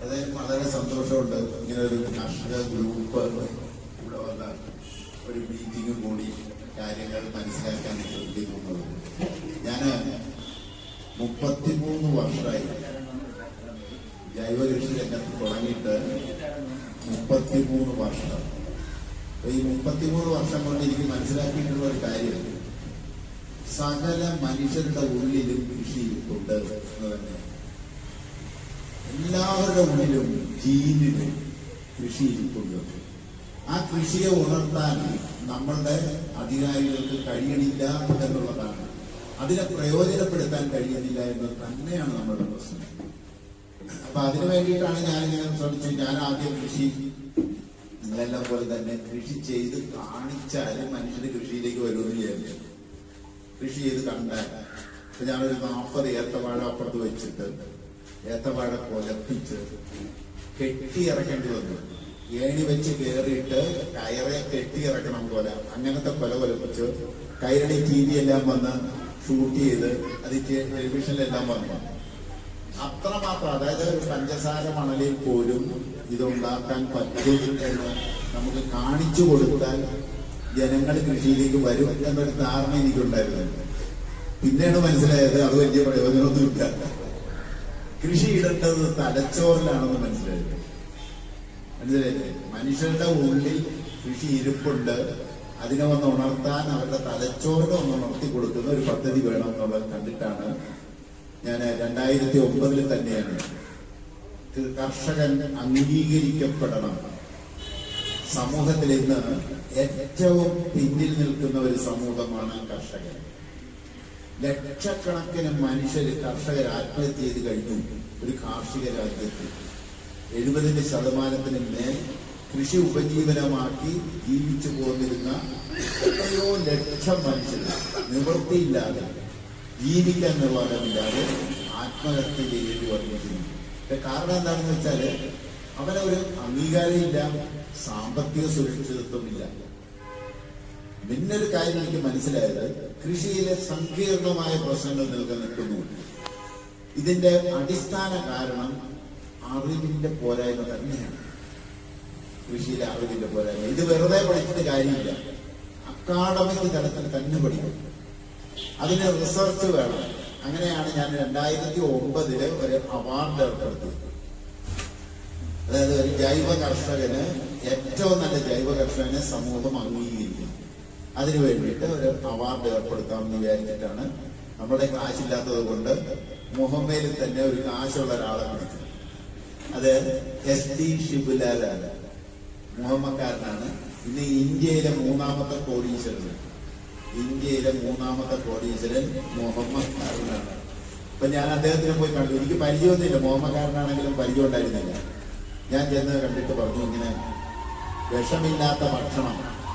അതായത് വളരെ സന്തോഷമുണ്ട് ഇങ്ങനെ ഒരു കർഷക ഗ്രൂപ്പ് ഇവിടെ വന്ന ഒരു മീറ്റിംഗ് കൂടി കാര്യങ്ങൾ മനസ്സിലാക്കാൻ ശ്രദ്ധിക്കുന്നത് ഞാൻ മുപ്പത്തിമൂന്ന് വർഷമായി ജൈവ കൃഷി രംഗത്ത് തുടങ്ങിയിട്ട് മുപ്പത്തിമൂന്ന് വർഷം അപ്പൊ ഈ മുപ്പത്തിമൂന്ന് വർഷം കൊണ്ട് എനിക്ക് മനസ്സിലാക്കിയിട്ടുള്ള ഒരു കാര്യം സകല മനുഷ്യരുടെ ഉള്ളിലും കൃഷി ഉണ്ട് എന്ന് തന്നെയാണ് എല്ലാവരുടെ ഉള്ളിലും ജീനിലും കൃഷി ഇരിപ്പുണ്ട് ആ കൃഷിയെ ഉണർത്താൻ നമ്മളുടെ അധികാരികൾക്ക് കഴിയണില്ല എന്നുള്ളതാണ് അതിനെ പ്രയോജനപ്പെടുത്താൻ കഴിയുന്നില്ല എന്നത് തന്നെയാണ് നമ്മുടെ പ്രശ്നം അപ്പൊ അതിനു വേണ്ടിയിട്ടാണ് ഞാൻ ഇങ്ങനെ ശ്രമിച്ചു ഞാൻ ആദ്യം കൃഷി നിങ്ങളെല്ലാം പോലെ തന്നെ കൃഷി ചെയ്ത് കാണിച്ചാൽ മനുഷ്യര് കൃഷിയിലേക്ക് വരുമെന്ന് വിചാരിച്ചു കൃഷി ചെയ്ത് കണ്ടാൽ ഇപ്പൊ ഞാനൊരു നാൽപ്പത് ഏത്തവാഴ അപ്പുറത്ത് വെച്ചിട്ട് ഏത്തവാഴ കൊലപ്പിച്ച് കെട്ടി ഇറക്കേണ്ടി വന്നു ഏണി വെച്ച് കയറിയിട്ട് കയറെ കെട്ടി ഇറക്കണം പോലെ അങ്ങനത്തെ കൊല കൊലപ്പിച്ച് കൈരളി ടി വി എല്ലാം വന്ന് ഷൂട്ട് ചെയ്ത് അത് ടെ- ടെലിവിഷനിലെല്ലാം വന്നു അത്രമാത്രം അതായത് ഒരു പഞ്ചസാര മണലിൽ പോലും ഇതുണ്ടാക്കാൻ പറ്റും എന്ന് നമുക്ക് കാണിച്ചു കൊടുത്താൽ ജനങ്ങൾ കൃഷിയിലേക്ക് വരും എന്നൊരു ധാരണ എനിക്കുണ്ടായിരുന്നു പിന്നെയാണ് മനസ്സിലായത് അത് വലിയ പ്രയോജനമൊന്നുമില്ല കൃഷി ഇടേണ്ടത് തലച്ചോറിലാണെന്ന് മനസ്സിലായത് മനസ്സിലായില്ലേ മനുഷ്യരുടെ ഉള്ളിൽ കൃഷി ഇരിപ്പുണ്ട് അതിനെ ഒന്ന് ഉണർത്താൻ അവരുടെ തലച്ചോറിനെ ഒന്ന് ഉണർത്തി കൊടുക്കുന്ന ഒരു പദ്ധതി വേണം എന്നുള്ളത് കണ്ടിട്ടാണ് ഞാൻ രണ്ടായിരത്തി ഒമ്പതിൽ തന്നെയാണ് കർഷകൻ അംഗീകരിക്കപ്പെടണം സമൂഹത്തിൽ ഇന്ന് ഏറ്റവും പിന്നിൽ നിൽക്കുന്ന ഒരു സമൂഹമാണ് കർഷകൻ ലക്ഷക്കണക്കിന് മനുഷ്യര് കർഷകർ ആത്മഹത്യ ചെയ്ത് കഴിഞ്ഞു ഒരു കാർഷിക രാജ്യത്ത് എഴുപതിന്റെ ശതമാനത്തിന് മേൽ കൃഷി ഉപജീവനമാക്കി ജീവിച്ചു പോന്നിരുന്ന എത്രയോ ലക്ഷം മനുഷ്യർ നിവൃത്തിയില്ലാതെ ജീവിക്കാൻ നിർവാഹമില്ലാതെ ആത്മഹത്യ ചെയ്യേണ്ടി വന്നിരിക്കുന്നു ഇതിന്റെ കാരണം എന്താണെന്ന് വെച്ചാല് അവനൊരു അംഗീകാരമില്ല സാമ്പത്തിക സുരക്ഷിതത്വമില്ല പിന്നൊരു കാര്യം എനിക്ക് മനസ്സിലായത് കൃഷിയിലെ സങ്കീർണമായ പ്രശ്നങ്ങൾ നിലനിൽക്കുന്നു ഇതിന്റെ അടിസ്ഥാന കാരണം അറിവിന്റെ പോരായ്മ തന്നെയാണ് കൃഷിയിലെ അറിവിന്റെ പോരായ്മ ഇത് വെറുതെ പഠിച്ചിട്ട് കാര്യമില്ല അക്കാഡമിക് തലത്തിൽ തന്നെ പഠിക്കും അതിന് റിസർച്ച് വേണം അങ്ങനെയാണ് ഞാൻ രണ്ടായിരത്തി ഒമ്പതില് ഒരു അവാർഡ് ഏർപ്പെടുത്തിയത് അതായത് ഒരു ജൈവ കർഷകന് ഏറ്റവും നല്ല ജൈവ കർഷകനെ സമൂഹം അംഗീകരിക്കും അതിനു വേണ്ടിയിട്ട് ഒരു അവാർഡ് ഏർപ്പെടുത്താമെന്ന് വിചാരിച്ചിട്ടാണ് നമ്മുടെ കാശില്ലാത്തത് കൊണ്ട് മുഹമ്മയിൽ തന്നെ ഒരു കാശുള്ള ഒരാളെ വിളിച്ചു അത് എസ് ഡി ഷിബുലാലാണ് മുഹമ്മക്കാരനാണ് ഇന്ന് ഇന്ത്യയിലെ മൂന്നാമത്തെ കോടീശ്വരൻ ഇന്ത്യയിലെ മൂന്നാമത്തെ കോടീശ്വരൻ മുഹമ്മക്കാരനാണ് അപ്പൊ ഞാൻ അദ്ദേഹത്തിനെ പോയി കണ്ടു എനിക്ക് പരിചയമൊന്നുമില്ല മുഹമ്മക്കാരനാണെങ്കിലും പരിചയം ഉണ്ടായിരുന്നില്ല ഞാൻ ചെന്ന് കണ്ടിട്ട് പറഞ്ഞു ഇങ്ങനെ വിഷമില്ലാത്ത ഭക്ഷണം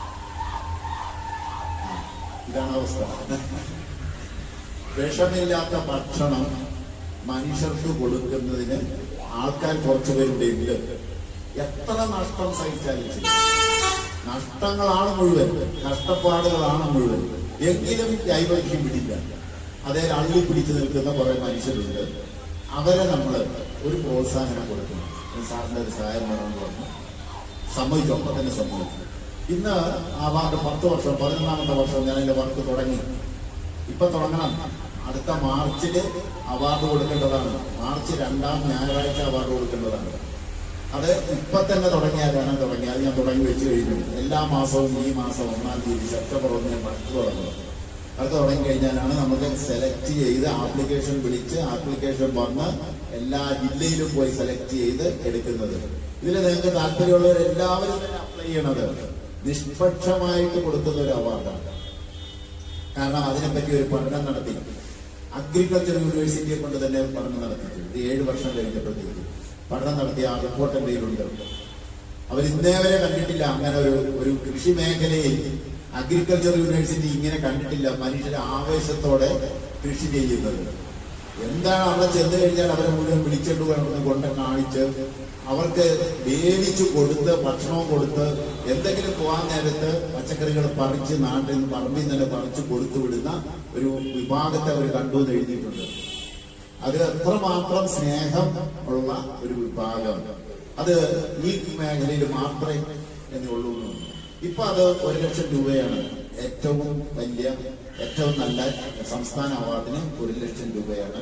ആ, ഇതാണ് അവസ്ഥ വിഷമില്ലാത്ത ഭക്ഷണം മനുഷ്യർക്ക് കൊടുക്കുന്നതിന് ആൾക്കാർ കുറച്ചു പേരുടെ ഉണ്ട് എത്ര നഷ്ടം സഹിച്ചാലും ശരി നഷ്ടങ്ങളാണ് മുഴുവൻ കഷ്ടപ്പാടുകളാണ് മുഴുവൻ എങ്കിലും ജൈവകൃഷി പിടില്ല അതേ അള്ളി പിടിച്ചു നിൽക്കുന്ന കുറെ മനുഷ്യരുണ്ട് അവരെ നമ്മൾ ഒരു പ്രോത്സാഹനം കൊടുക്കണം സാറിന്റെ ഒരു സഹായം വേണമെന്ന് പറഞ്ഞു സമ്മതിച്ചു ഒപ്പം തന്നെ സമ്മതിച്ചു ഇന്ന് അവാർഡ് പത്ത് വർഷം പതിനൊന്നാമത്തെ വർഷം ഞാൻ എന്റെ വർക്ക് തുടങ്ങി ഇപ്പൊ തുടങ്ങണം അടുത്ത മാർച്ചില് അവാർഡ് കൊടുക്കേണ്ടതാണ് മാർച്ച് രണ്ടാം ഞായറാഴ്ച അവാർഡ് കൊടുക്കേണ്ടതാണ് അത് ഇപ്പൊ തന്നെ തുടങ്ങിയാലാണ് തുടങ്ങിയാൽ ഞാൻ തുടങ്ങി വെച്ച് കഴിഞ്ഞു എല്ലാ മാസവും ഈ മാസം ഒന്നാം തീയതി സെപ്റ്റംബർ ഒന്നിന് വർക്ക് തുടങ്ങുന്നത് അത് തുടങ്ങി കഴിഞ്ഞാലാണ് നമുക്ക് സെലക്ട് ചെയ്ത് ആപ്ലിക്കേഷൻ വിളിച്ച് ആപ്ലിക്കേഷൻ വന്ന് എല്ലാ ജില്ലയിലും പോയി സെലക്ട് ചെയ്ത് എടുക്കുന്നത് ഇതിൽ നിങ്ങൾക്ക് താല്പര്യമുള്ളവർ എല്ലാവരും തന്നെ അപ്ലൈ ചെയ്യണത് നിഷ്പക്ഷമായിട്ട് കൊടുക്കുന്ന ഒരു അവാർഡാണ് കാരണം അതിനെപ്പറ്റി ഒരു പഠനം നടത്തി അഗ്രികൾച്ചർ യൂണിവേഴ്സിറ്റിയെ കൊണ്ട് തന്നെ പഠനം നടത്തിച്ചു ഇത് ഏഴ് വർഷം കഴിഞ്ഞപ്പോഴത്തേക്ക് പഠനം നടത്തിയ ആ റിപ്പോർട്ട് എൻ്റെ കയ്യിലുണ്ട് അവർ ഇന്നേ വരെ കണ്ടിട്ടില്ല അങ്ങനെ ഒരു ഒരു കൃഷി മേഖലയിൽ അഗ്രികൾച്ചർ യൂണിവേഴ്സിറ്റി ഇങ്ങനെ കണ്ടിട്ടില്ല മനുഷ്യരെ ആവേശത്തോടെ കൃഷി ചെയ്യുന്നത് എന്താണ് അവിടെ ചെന്ന് കഴിഞ്ഞാൽ അവരെ മുഴുവൻ വിളിച്ചിട്ട് കൊണ്ടുവന്ന് കൊണ്ട് കാണിച്ച് അവർക്ക് വേവിച്ചു കൊടുത്ത് ഭക്ഷണവും കൊടുത്ത് എന്തെങ്കിലും പോകാൻ നേരത്ത് പച്ചക്കറികൾ പറിച്ച് നാട്ടിൽ നിന്ന് പറമ്പിൽ നിന്ന് തന്നെ പറിച്ച് കൊടുത്തു വിടുന്ന ഒരു വിഭാഗത്തെ അവർ കണ്ടു എന്ന് എഴുതിയിട്ടുണ്ട് അത് എത്രമാത്രം സ്നേഹം ഉള്ള ഒരു വിഭാഗം അത് ഈ മേഖലയിൽ മാത്രമേ എന്നേ ഉള്ളൂ എന്ന്. ഇപ്പൊ അത് ഒരു ലക്ഷം രൂപയാണ് ഏറ്റവും വലിയ ഏറ്റവും നല്ല സംസ്ഥാന അവാർഡിന് ഒരു ലക്ഷം രൂപയാണ്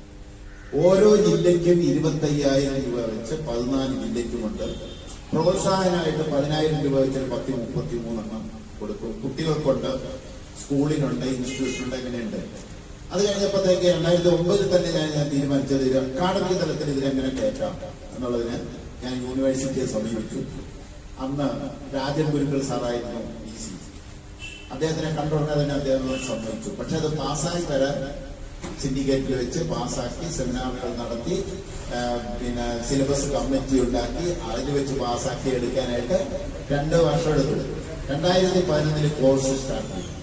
ഓരോ ജില്ലയ്ക്കും ഇരുപത്തി അയ്യായിരം രൂപ വെച്ച് പതിനാല് ജില്ലയ്ക്കുമുണ്ട് പ്രോത്സാഹനമായിട്ട് പതിനായിരം രൂപ വെച്ച് പത്തി മുപ്പത്തി മൂന്നെണ്ണം കൊടുക്കും കുട്ടികൾക്കുണ്ട് സ്കൂളിനുണ്ട് ഇൻസ്റ്റിറ്റ്യൂഷനുണ്ട് ഇങ്ങനെയുണ്ട് അത് കഴിഞ്ഞപ്പോഴത്തേക്ക് രണ്ടായിരത്തി ഒമ്പതിൽ തന്നെ ഞാൻ ഞാൻ തീരുമാനിച്ചത് ഇത് അക്കാഡമിക് തലത്തിൽ ഇതിനെങ്ങനെ കയറ്റാം എന്നുള്ളതിന് ഞാൻ യൂണിവേഴ്സിറ്റിയെ സമീപിച്ചു അന്ന് രാജൻ ഗുരുക്കൾ സാറായിരുന്നു ഇ സി അദ്ദേഹത്തിനെ കണ്ടുടനെ തന്നെ അദ്ദേഹം സമ്മതിച്ചു പക്ഷെ അത് പാസ്സായി തരാൻ സിൻഡിക്കേറ്റിൽ വെച്ച് പാസ്സാക്കി സെമിനാറുകൾ നടത്തി ആ, പിന്നെ സിലബസ് കമ്മിറ്റി ഉണ്ടാക്കി അതിൽ വെച്ച് പാസ്സാക്കി എടുക്കാനായിട്ട് രണ്ട് വർഷം എടുത്തു രണ്ടായിരത്തി പതിനൊന്നിൽ കോഴ്സ് സ്റ്റാർട്ട് ചെയ്തു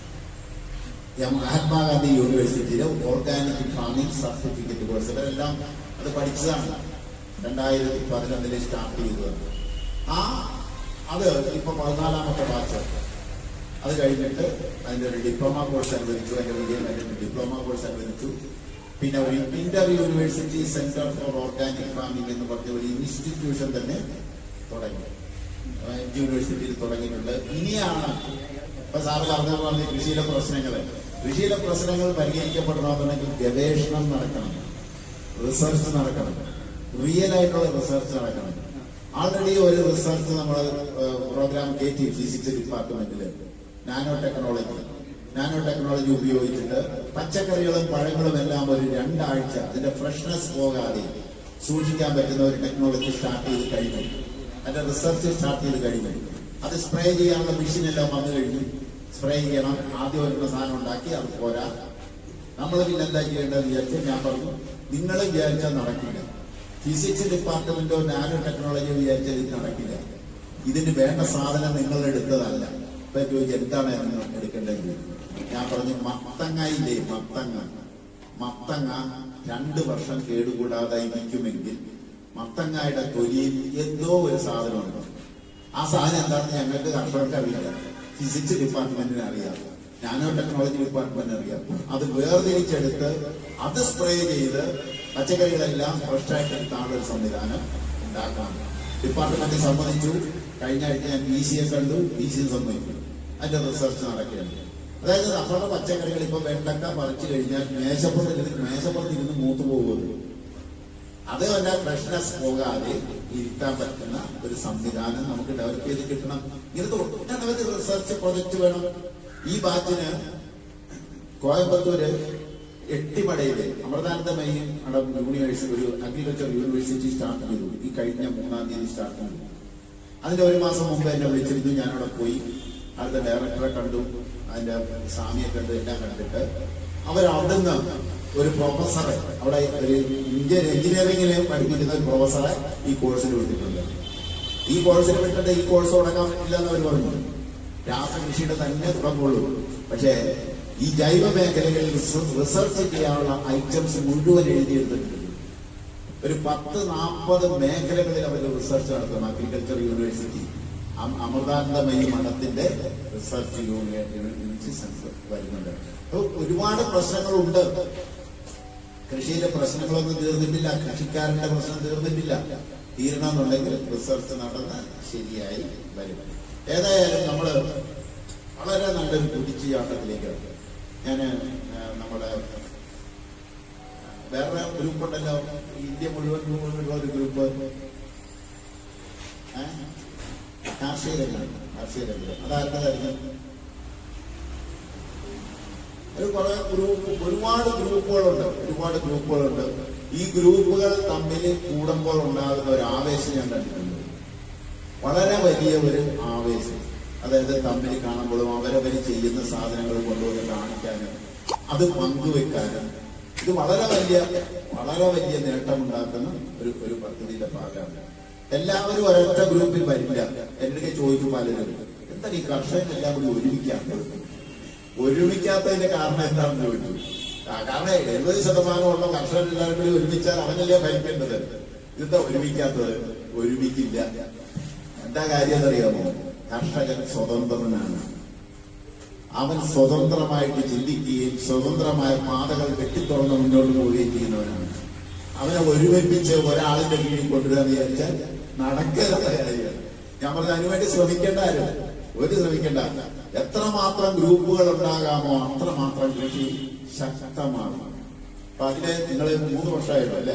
ഞാൻ മഹാത്മാഗാന്ധി യൂണിവേഴ്സിറ്റിയിലെ ഓർഗാനിക് ഫാമിംഗ് സർട്ടിഫിക്കറ്റ് കോഴ്സ് ഇവരെല്ലാം അത് പഠിച്ചതാണ് രണ്ടായിരത്തി പതിനൊന്നില് സ്റ്റാർട്ട് ചെയ്തത് ആ അത് ഇപ്പൊ പതിനാലാമത്തെ ബാച്ച് അത് കഴിഞ്ഞിട്ട് അതിന്റെ ഒരു ഡിപ്ലോമ കോഴ്സ് അനുവദിച്ചു അതിന്റെ വിജയം കഴിഞ്ഞിട്ട് ഡിപ്ലോമ കോഴ്സ് അനുവദിച്ചു പിന്നെ ഒരു inter university centre for organic farming എന്ന് പറഞ്ഞ ഒരു ഇൻസ്റ്റിറ്റ്യൂഷൻ തന്നെ തുടങ്ങി ഏഹ് യൂണിവേഴ്സിറ്റിയിൽ തുടങ്ങിയിട്ടുണ്ട് ഇനിയാണ് ഇപ്പൊ സാറ് പറഞ്ഞ പോലെ കൃഷിയിലെ പ്രശ്നങ്ങള് കൃഷിയിലെ പ്രശ്നങ്ങൾ പരിഹരിക്കപ്പെടണമെന്നുണ്ടെങ്കിൽ ഗവേഷണം നടക്കണം റിസർച്ച് നടക്കണം റിയൽ ആയിട്ടുള്ള റിസർച്ച് നടക്കണം ആൾറെഡി ഒരു റിസർച്ച് നമ്മൾ പ്രോഗ്രാം കയറ്റി ഫിസിക്സ് ഡിപ്പാർട്ട്മെന്റിൽ നാനോ ടെക്നോളജി നാനോ ടെക്നോളജി ഉപയോഗിച്ചിട്ട് പച്ചക്കറികളും പഴങ്ങളും എല്ലാം ഒരു രണ്ടാഴ്ച അതിന്റെ ഫ്രഷ്നെസ് പോകാതെ സൂക്ഷിക്കാൻ പറ്റുന്ന ഒരു ടെക്നോളജി സ്റ്റാർട്ട് ചെയ്ത് കഴിഞ്ഞു അതിന്റെ റിസർച്ച് സ്റ്റാർട്ട് ചെയ്ത് കഴിഞ്ഞു അത് സ്പ്രേ ചെയ്യാനുള്ള മെഷീൻ എല്ലാം വന്നു കഴിഞ്ഞു സ്പ്രേ ചെയ്യണം ആദ്യം ഒരു സാധനം ഉണ്ടാക്കി അത് പോരാ നമ്മൾ പിന്നെ എന്താ ചെയ്യേണ്ടതെന്ന് വിചാരിച്ചു ഞാൻ പറഞ്ഞു നിങ്ങൾ വിചാരിച്ചാൽ നടക്കില്ല ഫിസിക്സ് ഡിപ്പാർട്ട്മെന്റോ നാനോ ടെക്നോളജിയോ വിചാരിച്ചാൽ ഇത് നടക്കില്ല ഇതിന് വേണ്ട സാധനം നിങ്ങൾ എടുത്തതല്ല ഇപ്പൊ ചോദിച്ചു എന്താണ് നിങ്ങൾ എടുക്കേണ്ടത് ഞാൻ പറഞ്ഞു മത്തങ്ങ ഇല്ലേ മത്തങ്ങ മത്തങ്ങ രണ്ട് വർഷം കേടുകൂടാതെ ഇരിക്കുമെങ്കിൽ മത്തങ്ങയുടെ തൊലിയിൽ എന്തോ ഒരു സാധനമുണ്ട് ആ സാധനം എന്താണെന്ന് ഞങ്ങൾക്ക് കർഷകർക്ക് അറിയില്ല ഫിസിക്സ് ഡിപ്പാർട്ട്മെന്റിന് അറിയാം നാനോ ടെക്നോളജി ഡിപ്പാർട്ട്മെന്റിന് അറിയാം അത് വേർതിരിച്ചെടുത്ത് അത് സ്പ്രേ ചെയ്ത് പച്ചക്കറികളെല്ലാം ഫ്രഷായിട്ട് എടുക്കാനുള്ള ഒരു സംവിധാനം ഉണ്ടാക്കാം ഡിപ്പാർട്ട്മെന്റ് സമ്മതിച്ചു കഴിഞ്ഞ ആഴ്ച ഞാൻ പി സിയെ കണ്ടു പി സി സമ്മതിച്ചു അതിന്റെ റിസർച്ച് നടക്കുകയാണ് അതായത് നമ്മുടെ പച്ചക്കറികൾ ഇപ്പൊ വെണ്ടക്ക പറിച്ചു കഴിഞ്ഞാൽ മേശപ്പുറത്ത് മേശപ്പുറത്ത് ഇരുന്ന് മൂത്തു പോകുമല്ലോ അത് തന്നെ ഫ്രഷ്നെസ് പോകാതെ ഇരുത്താൻ പറ്റുന്ന ഒരു സംവിധാനം നമുക്ക് ഡെവലപ്പ് ചെയ്ത് കിട്ടണം ഇങ്ങനത്തെ ഒട്ടനവധി റിസർച്ച് പ്രൊജക്ട് വേണം ഈ ബാച്ചിന് കോയമ്പത്തൂര് എട്ടിമടയിലെ അമൃതാനന്ദമയി അടം യൂണിവേഴ്സിറ്റി ഒരു അഗ്രികൾച്ചർ യൂണിവേഴ്സിറ്റി സ്റ്റാർട്ട് ചെയ്തു ഈ കഴിഞ്ഞ മൂന്നാം തീയതി സ്റ്റാർട്ട് ചെയ്തു അതിന്റെ ഒരു മാസം മുമ്പ് എന്നെ വിളിച്ചിരുന്നു ഞാനവിടെ പോയി അവിടുത്തെ ഡയറക്ടറെ കണ്ടു അതിന്റെ സ്വാമിയെ കണ്ടു എല്ലാം കണ്ടിട്ട് അവർ അവിടുന്ന് ഒരു പ്രൊഫസറെ അവിടെ ഒരു ഇന്ത്യൻ എഞ്ചിനീയറിംഗിന് പഠിപ്പിക്കുന്ന ഒരു പ്രൊഫസറെ ഈ കോഴ്സിന് വിട്ടിട്ടുണ്ട് ഈ കോഴ്സിന് വിട്ടിട്ട് ഈ കോഴ്സ് തുടങ്ങാൻ പറ്റില്ല എന്ന് അവർ പറഞ്ഞു രാസകൃഷിയുടെ തന്നെ തുടങ്ങുള്ളൂ പക്ഷേ ഈ ജൈവ മേഖലകളിൽ റിസർച്ച് ചെയ്യാനുള്ള ഐറ്റംസ് മുഴുവൻ എഴുതിയെടുത്തിട്ടുണ്ട് ഒരു പത്ത് നാൽപ്പത് മേഖലകളിൽ അവർ റിസർച്ച് നടത്തും അഗ്രികൾച്ചർ യൂണിവേഴ്സിറ്റി അം- അമൃതാനന്ദമയി മഠത്തിന്റെ റിസർച്ച് യൂണിവേഴ്സിറ്റി സെന്റർ വരുന്നുണ്ട് അപ്പൊ ഒരുപാട് പ്രശ്നങ്ങളുണ്ട് കൃഷിയിലെ പ്രശ്നങ്ങളൊന്നും തീർന്നിട്ടില്ല കൃഷിക്കാരന്റെ പ്രശ്നം തീർന്നിട്ടില്ല തീരണമെന്നുണ്ടെങ്കിൽ റിസർച്ച് നടന്ന് ശരിയായി വരും ഏതായാലും നമ്മള് വളരെ നല്ലൊരു കുതിച്ചുചാട്ടത്തിലേക്ക് ഞാൻ നമ്മുടെ വേറെ ഗ്രൂപ്പ് ഉണ്ടല്ലോ ഇന്ത്യ മുഴുവൻ മുഴുവനുള്ള ഒരു ഗ്രൂപ്പ് ഏ? കാർഷിക രംഗം കാർഷിക രംഗം അതാരുന്നതായിരുന്നു ഒരു കുറെ ഗ്രൂപ്പ് ഒരുപാട് ഗ്രൂപ്പുകളുണ്ട് ഒരുപാട് ഗ്രൂപ്പുകളുണ്ട് ഈ ഗ്രൂപ്പുകൾ തമ്മിൽ കൂടുമ്പോൾ ഉണ്ടാകുന്ന ഒരു ആവേശം ഞാൻ കണ്ടിട്ടുണ്ട് വളരെ വലിയ ഒരു ആവേശം അതായത് തമ്മിൽ കാണുമ്പോഴും അവരവർ ചെയ്യുന്ന സാധനങ്ങൾ കൊണ്ടുവന്ന് കാണിക്കാനും അത് പങ്കുവെക്കാനും ഇത് വളരെ വലിയ വളരെ വലിയ നേട്ടമുണ്ടാക്കുന്ന ഒരു ഒരു പദ്ധതിയുടെ ഭാഗമാണ് എല്ലാവരും ഒരൊറ്റ ഗ്രൂപ്പിൽ വരില്ല എന്നൊക്കെ ചോദിക്കും പലരും എന്താണ് ഈ കർഷകരെല്ലാം കൂടി ഒരുമിക്കാത്തത് ഒരുമിക്കാത്തതിന്റെ കാരണം എന്താണെന്ന് ചോദിച്ചു ആ, കാരണം എഴുപത് ശതമാനമുള്ള കർഷകരെല്ലാവരും കൂടി ഒരുമിച്ചാൽ അവനല്ലേ ഭരിക്കേണ്ടത് ഇതെന്താ ഒരുമിക്കാത്തത് ഒരുമിക്കില്ല എന്താ കാര്യം എന്നറിയാമോ കർഷകൻ സ്വതന്ത്രനാണ് അവൻ സ്വതന്ത്രമായിട്ട് ചിന്തിക്കുകയും സ്വതന്ത്രമായ പാതകൾ വെട്ടിത്തുറന്ന് മുന്നോട്ട് പോവുകയും ചെയ്യുന്നവനാണ് അവനെ ഒരുമിപ്പിച്ച് ഒരാളിന്റെ കീഴിൽ കൊണ്ടുവരാൻ വിചാരിച്ചാൽ നടക്കാത്ത കാര്യമാണ് ഞാൻ പറഞ്ഞ അതിനുവേണ്ടി ശ്രമിക്കേണ്ട ആരും ഒരു ശ്രമിക്കേണ്ട എത്രമാത്രം ഗ്രൂപ്പുകൾ ഉണ്ടാകാമോ അത്രമാത്രം കൃഷി ശക്തമാണ് അപ്പൊ അതിലെ നിങ്ങൾ മൂന്ന് വർഷമായല്ലോ അല്ലേ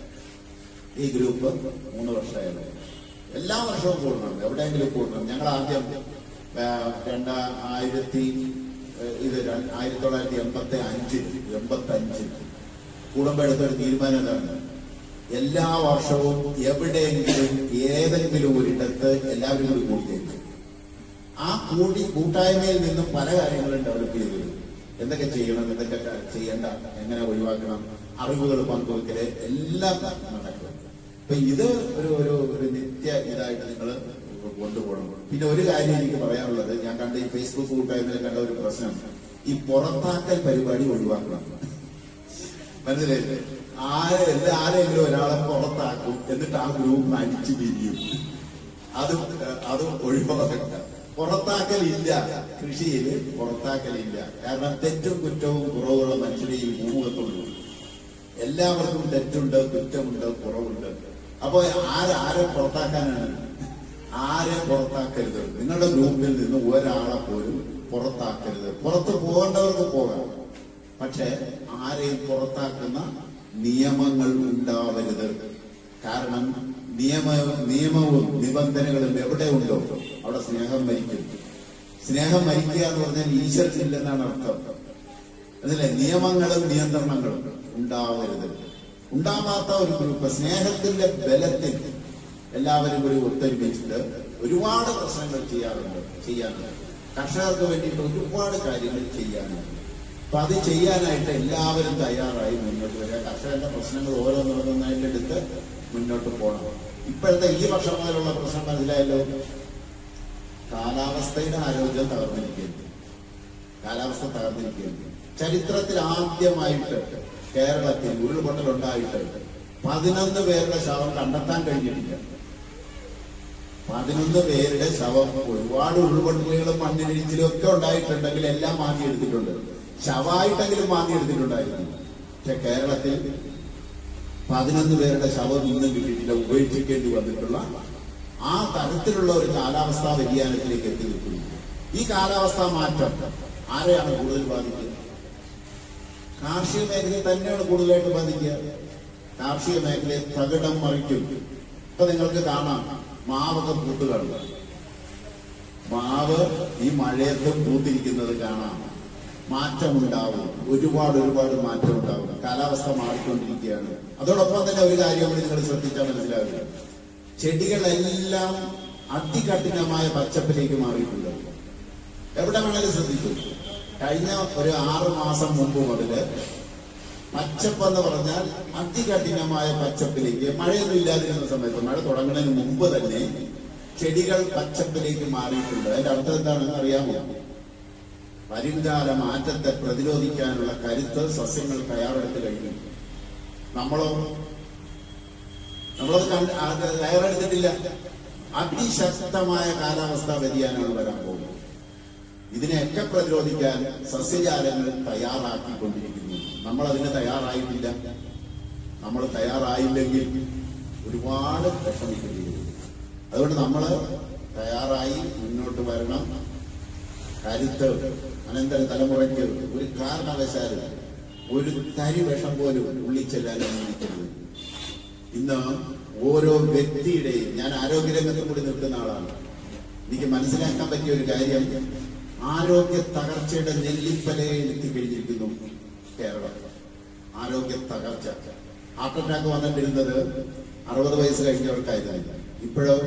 ഈ ഗ്രൂപ്പ് മൂന്ന് വർഷമായല്ലോ എല്ലാ വർഷവും കൂടണം എവിടെയെങ്കിലും കൂടണം ഞങ്ങൾ ആദ്യം ആ, രണ്ടായിരത്തി ഏ, ഇത് ര- ആയിരത്തി തൊള്ളായിരത്തി എൺപത്തി അഞ്ചിൽ എൺപത്തി അഞ്ചിൽ കൂടുമ്പോ എടുത്തൊരു തീരുമാനം എന്താണ് എല്ലാ വർഷവും എവിടെയെങ്കിലും ഏതെങ്കിലും ഒരിടത്ത് എല്ലാവരും കൂടി കൂടിയേക്കും ആ കൂടി കൂട്ടായ്മയിൽ നിന്നും പല കാര്യങ്ങളും ഡെവലപ്പ് ചെയ്തു വരും. എന്തൊക്കെ ചെയ്യണം എന്തൊക്കെ ക- ചെയ്യണ്ട എങ്ങനെ ഒഴിവാക്കണം അറിവുകൾ പങ്കുവെക്കല് എല്ലാം നടക്കും അപ്പൊ ഇത് ഒരു ഒരു ഒരു നിത്യ ഇതായിട്ട് നിങ്ങൾ കൊണ്ടുപോകണം പിന്നെ ഒരു കാര്യം എനിക്ക് പറയാനുള്ളത് ഞാൻ കണ്ട ഈ ഫേസ്ബുക്ക് കൂട്ടായ്മയിൽ കണ്ട ഒരു പ്രശ്നം ഈ പുറത്താക്കൽ പരിപാടി ഒഴിവാക്കണം മനസ്സിലായില്ലേ ആരെ എല്ലാ ആരെങ്കിലും ഒരാളെ പുറത്താക്കും എന്നിട്ട് ആ ഗ്രൂപ്പ് അടിച്ചു പിരിയും അത് അത് ഒഴിവാക്കണ്ട പുറത്താക്കലില്ല കൃഷിയിൽ പുറത്താക്കലില്ല കാരണം തെറ്റും കുറ്റവും കുറവുള്ള മനുഷ്യരെ ഈ ഭൂമുഖത്തുള്ളൂ എല്ലാവർക്കും തെറ്റുണ്ട് കുറ്റമുണ്ട് കുറവുണ്ട് അപ്പൊ ആരെ ആരെ പുറത്താക്കാനാണ് ആരെ പുറത്താക്കരുത് നിങ്ങളുടെ ഗ്രൂപ്പിൽ നിന്ന് ഒരാളെ പോലും പുറത്താക്കരുത് പുറത്ത് പോകേണ്ടവർക്ക് പോകാം പക്ഷെ ആരെയും പുറത്താക്കുന്ന നിയമങ്ങൾ ഉണ്ടാവരുത് കാരണം നിയമ നിയമവും നിബന്ധനകളും എവിടെ ഉണ്ടോ അവിടെ സ്നേഹം മരിക്കും സ്നേഹം മരിക്കുക എന്ന് പറഞ്ഞാൽ ഈശ്വരനില്ലെന്നാണ് അർത്ഥം അതിലെ നിയമങ്ങളും നിയന്ത്രണങ്ങളും ഉണ്ടാവരുത് ഉണ്ടാവാത്ത ഒരു ഗ്രൂപ്പ് സ്നേഹത്തിന്റെ ബലത്തിൽ എല്ലാവരും കൂടി ഒത്തൊരുമിച്ചിട്ട് ഒരുപാട് പ്രശ്നങ്ങൾ ചെയ്യാറുണ്ട് ചെയ്യാറുണ്ട് കർഷകർക്ക് വേണ്ടിയിട്ട് ഒരുപാട് കാര്യങ്ങൾ ചെയ്യാനുണ്ട് അപ്പൊ അത് ചെയ്യാനായിട്ട് എല്ലാവരും തയ്യാറായി മുന്നോട്ട് വരിക കർഷകന്റെ പ്രശ്നങ്ങൾ ഓരോന്നോരോന്നായിട്ട് എടുത്ത് മുന്നോട്ട് പോകണം ഇപ്പോഴത്തെ ഈ വർഷം മുതലുള്ള പ്രശ്നം മനസ്സിലായല്ലോ കാലാവസ്ഥയുടെ ആരോഗ്യം തകർന്നിരിക്കുന്നു കാലാവസ്ഥ തകർന്നിരിക്കുകയാണ് ചരിത്രത്തിൽ ആദ്യമായിട്ട് കേരളത്തിൽ ഉരുൾപൊട്ടലുണ്ടായിട്ട് പതിനൊന്ന് പേരുടെ ശവം കണ്ടെത്താൻ കഴിഞ്ഞിട്ടില്ല പതിനൊന്ന് പേരുടെ ശവം ഒരുപാട് ഉരുൾപൊട്ടലുകളും മണ്ണിടിച്ചിലും ഒക്കെ ഉണ്ടായിട്ടുണ്ടെങ്കിൽ എല്ലാം മാറ്റിയെടുത്തിട്ടുണ്ട് ശവമായിട്ടെങ്കിലും മാറ്റിയെടുത്തിട്ടുണ്ടായിരുന്നു പക്ഷെ കേരളത്തിൽ പതിനൊന്ന് പേരുടെ ശവം ഇന്നും കിട്ടിയിട്ടില്ല ഉപേക്ഷിക്കേണ്ടി വന്നിട്ടുള്ള ആ തരത്തിലുള്ള ഒരു കാലാവസ്ഥാ വ്യതിയാനത്തിലേക്ക് എത്തി നിൽക്കുന്നു ഈ കാലാവസ്ഥാ മാറ്റം ആരെയാണ് കൂടുതൽ ബാധിക്കുക കാർഷിക മേഖലയെ തന്നെയാണ് കൂടുതലായിട്ട് ബാധിക്കുക കാർഷിക മേഖലയെ തകിടം മറിക്കും ഇപ്പൊ നിങ്ങൾക്ക് കാണാം മാവൊക്കെ പൂത്ത് കാണുക മാവ് ഈ മഴയത്ത് പൂത്തിരിക്കുന്നത് കാണാം മാറ്റമുണ്ടാവും ഒരുപാട് ഒരുപാട് മാറ്റം ഉണ്ടാവും കാലാവസ്ഥ മാറിക്കൊണ്ടിരിക്കുകയാണ് അതോടൊപ്പം തന്നെ ഒരു കാര്യം കൂടി നിങ്ങൾ ശ്രദ്ധിച്ചാൽ മനസ്സിലാവില്ല ചെടികളെല്ലാം അതികഠിനമായ പച്ചപ്പിലേക്ക് മാറിയിട്ടുണ്ട് എവിടെ വേണേലും ശ്രദ്ധിച്ചു കഴിഞ്ഞ ഒരു ആറു മാസം മുമ്പ് മുതല് പച്ചപ്പ് എന്ന് പറഞ്ഞാൽ അതികഠിനമായ പച്ചപ്പിലേക്ക് മഴയൊന്നും ഇല്ലാതിരുന്ന സമയത്ത് മഴ തുടങ്ങുന്നതിന് മുമ്പ് തന്നെ ചെടികൾ പച്ചപ്പിലേക്ക് മാറിയിട്ടുണ്ട് അതിന്റെ അർത്ഥം എന്താണെന്ന് അറിയാമോ വരുംകാല മാറ്റത്തെ പ്രതിരോധിക്കാനുള്ള കരുത്ത് സസ്യങ്ങൾ തയ്യാറെടുത്ത് കഴിഞ്ഞു നമ്മളോ നമ്മളത് കണ്ട് അത് തയ്യാറെടുത്തിട്ടില്ല അതിശക്തമായ കാലാവസ്ഥാ വ്യതിയാനമാണ് വരാൻ പോകുന്നത് ഇതിനെയൊക്കെ പ്രതിരോധിക്കാൻ സസ്യജാലങ്ങൾ തയ്യാറാക്കിക്കൊണ്ടിരിക്കുന്നു നമ്മൾ അതിന് തയ്യാറായിട്ടില്ല നമ്മൾ തയ്യാറായില്ലെങ്കിൽ ഒരുപാട് വിഷമിക്കേണ്ടി വരും അതുകൊണ്ട് നമ്മൾ തയ്യാറായി മുന്നോട്ട് വരണം കരുത്ത് അനന്തര തലമുറയ്ക്ക് ഒരു കാരണവശാലും ഒരു തരി വിഷം പോലും ഉള്ളിൽ ചെല്ലാൻ അനുവദിക്കരുത് ഇന്ന് ഓരോ വ്യക്തിയുടെയും ഞാൻ ആരോഗ്യരംഗത്തും കൂടി നിൽക്കുന്ന ആളാണ് എനിക്ക് മനസ്സിലാക്കാൻ പറ്റിയ ഒരു കാര്യം ആരോഗ്യ തകർച്ചയുടെ നെല്ലിപ്പലയിൽ എത്തിക്കഴിഞ്ഞിരിക്കുന്നു കേരളം ആരോഗ്യ തകർച്ച ഹാർട്ട് അറ്റാക്ക് വന്നിട്ടിരുന്നത് അറുപത് വയസ്സ് കഴിഞ്ഞവർക്കായിരുന്നു ഇപ്പോഴോ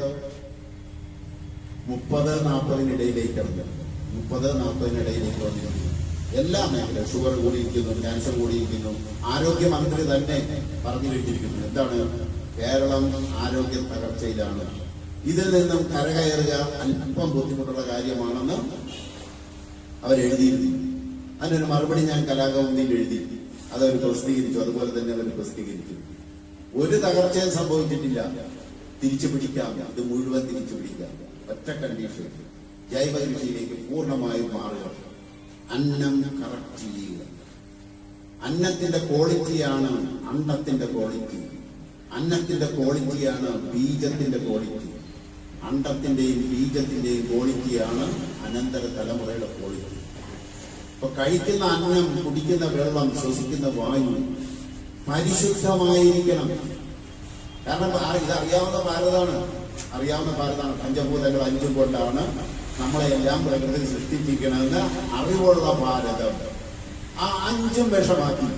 മുപ്പത് നാൽപ്പതിനിടയിലേക്കുണ്ട് മുപ്പത് നാൽപ്പതിനിടയിലേക്ക് വന്നിരിക്കുന്നു എല്ലാ മേഖല ഷുഗർ കൂടിയിരിക്കുന്നു ക്യാൻസർ കൂടിയിരിക്കുന്നു ആരോഗ്യമന്ത്രി തന്നെ പറഞ്ഞു കഴിഞ്ഞിരിക്കുന്നു എന്താണ് കേരളം ആരോഗ്യ തകർച്ചയിലാണ് ഇതിൽ നിന്നും കരകയറുക അല്പം ബുദ്ധിമുട്ടുള്ള കാര്യമാണെന്ന് അവരെഴുതിയിരുന്നു അതിനൊരു മറുപടി ഞാൻ കലാകൗമുദിയിൽ എഴുതി അതവർ പ്രസിദ്ധീകരിച്ചു അതുപോലെ തന്നെ അവർ പ്രസിദ്ധീകരിച്ചു ഒരു തകർച്ചയും സംഭവിച്ചിട്ടില്ല തിരിച്ചു പിടിക്കാം ഇത് മുഴുവൻ തിരിച്ചു പിടിക്കാം ഒറ്റ കണ്ടീഷൻ ജൈവ കൃഷിയിലേക്ക് പൂർണ്ണമായും മാറുക അന്നം കറക്റ്റ് ചെയ്യുക അന്നത്തിന്റെ ക്വാളിറ്റിയാണ് അണ്ടത്തിന്റെ ക്വാളിറ്റി അന്നത്തിന്റെ ക്വാളിറ്റിയാണ് ബീജത്തിന്റെ ക്വാളിറ്റി അണ്ടത്തിന്റെയും ബീജത്തിന്റെയും ക്വാളിറ്റിയാണ് അനന്തര തലമുറയുടെ ക്വാളിറ്റി ഇപ്പൊ കഴിക്കുന്ന അന്നം കുടിക്കുന്ന വെള്ളം ശ്വസിക്കുന്ന വായു പരിശുദ്ധമായിരിക്കണം കാരണം ആ- ഇത് അറിയാവുന്ന ഭാരതമാണ് അറിയാവുന്ന ഭാരതമാണ് പഞ്ചഭൂതങ്ങൾ അഞ്ചും കൊണ്ടാണ് നമ്മളെല്ലാം പ്രകൃതി സൃഷ്ടിപ്പിക്കണമെന്ന് അറിവുള്ള ഭാരതം ആ അഞ്ചും വിഷമാക്കി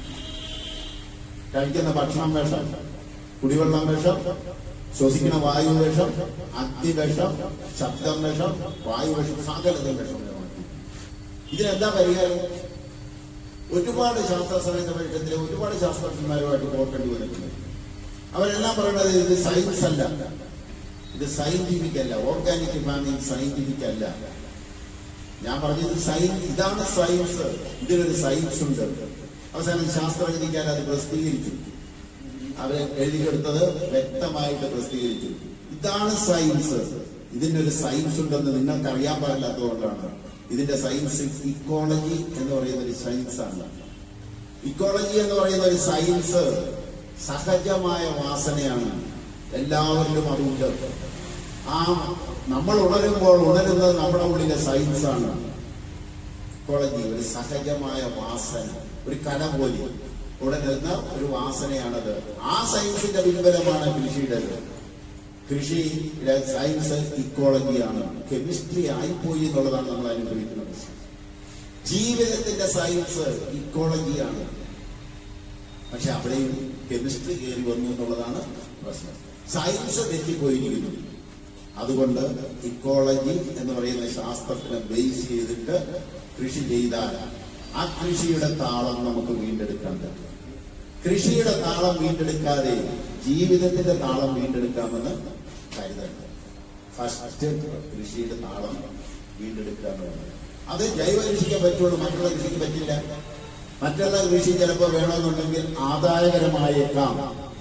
കഴിക്കുന്ന ഭക്ഷണം വിഷം കുടിവെള്ളം വിഷം ശ്വസിക്കുന്ന വായു വിഷം അഗ്നി വിഷം ശബ്ദം വിഷം വായു വിഷം സകലതും വിഷമയമാക്കി ഇതിനെന്താ പരിഹാരം ഒരുപാട് ശാസ്ത്ര സംഘടനത്തിൽ ഒരുപാട് ശാസ്ത്രജ്ഞന്മാരുമായിട്ട് പോക്കേണ്ടി വന്നിട്ടുണ്ട് അവരെല്ലാം പറയുന്നത് ഇത് സയൻസ് അല്ല ഇത് സയന്റിഫിക് അല്ല ഓർഗാനിക് ഫാമിംഗ് സയന്റിഫിക് അല്ല ഞാൻ പറഞ്ഞത് സയൻസ് ഇതാണ് സയൻസ് ഇതിനൊരു സയൻസ് ഉണ്ട് അവസാനം ശാസ്ത്രജ്ഞിക്കാൻ അത് പ്രസിദ്ധീകരിച്ചു അവരെ എഴുതിയെടുത്തത് വ്യക്തമായിട്ട് പ്രസിദ്ധീകരിച്ചു ഇതാണ് സയൻസ് ഇതിന്റെ ഒരു സയൻസ് ഉണ്ടെന്ന് നിങ്ങൾക്ക് അറിയാൻ പാടില്ലാത്തതുകൊണ്ടാണ് ഇതിന്റെ സയൻസ് ഇക്കോളജി എന്ന് പറയുന്ന ഒരു സയൻസ് ആണ് ഇക്കോളജി എന്ന് പറയുന്ന ഒരു സയൻസ് സഹജമായ വാസനയാണ് എല്ലാവരിലും അതുണ്ട് ആ നമ്മൾ ഉണരുമ്പോൾ ഉണരുന്നത് നമ്മുടെ ഉള്ളിലെ സയൻസ് ആണ് ഇക്കോളജി ഒരു സഹജമായ വാസന ഒരു കല പോലെ ഉടനെന്ന ഒരു വാസനയാണത് ആ സയൻസിന്റെ പിൻബലമാണ് കൃഷിയുടേത് കൃഷിയുടെ സയൻസ് ഇക്കോളജിയാണ് കെമിസ്ട്രി ആയിപ്പോയി എന്നുള്ളതാണ് നമ്മൾ അനുഭവിക്കുന്നത് ജീവിതത്തിന്റെ സയൻസ് ഇക്കോളജിയാണ് പക്ഷെ അവിടെയും കെമിസ്ട്രി കയറി വന്നു എന്നുള്ളതാണ് പ്രശ്നം സയൻസ് തെറ്റിപ്പോയിരിക്കുന്നു അതുകൊണ്ട് ഇക്കോളജി എന്ന് പറയുന്ന ശാസ്ത്രത്തിനെ ബേസ് ചെയ്തിട്ട് കൃഷി ചെയ്താൽ ആ കൃഷിയുടെ താളം നമുക്ക് വീണ്ടെടുക്കാൻ പറ്റും കൃഷിയുടെ താളം വീണ്ടെടുക്കാതെ ജീവിതത്തിന്റെ താളം വീണ്ടെടുക്കാമെന്ന് കരുതണ്ട ഫസ്റ്റ് കൃഷിയുടെ താളം വീണ്ടെടുക്കുക എന്നുള്ളത് അത് ജൈവ കൃഷിക്ക് പറ്റുള്ളൂ മറ്റുള്ള കൃഷിക്ക് പറ്റില്ല മറ്റുള്ള കൃഷി ചിലപ്പോൾ വേണമെന്നുണ്ടെങ്കിൽ ആദായകരമായേക്കാം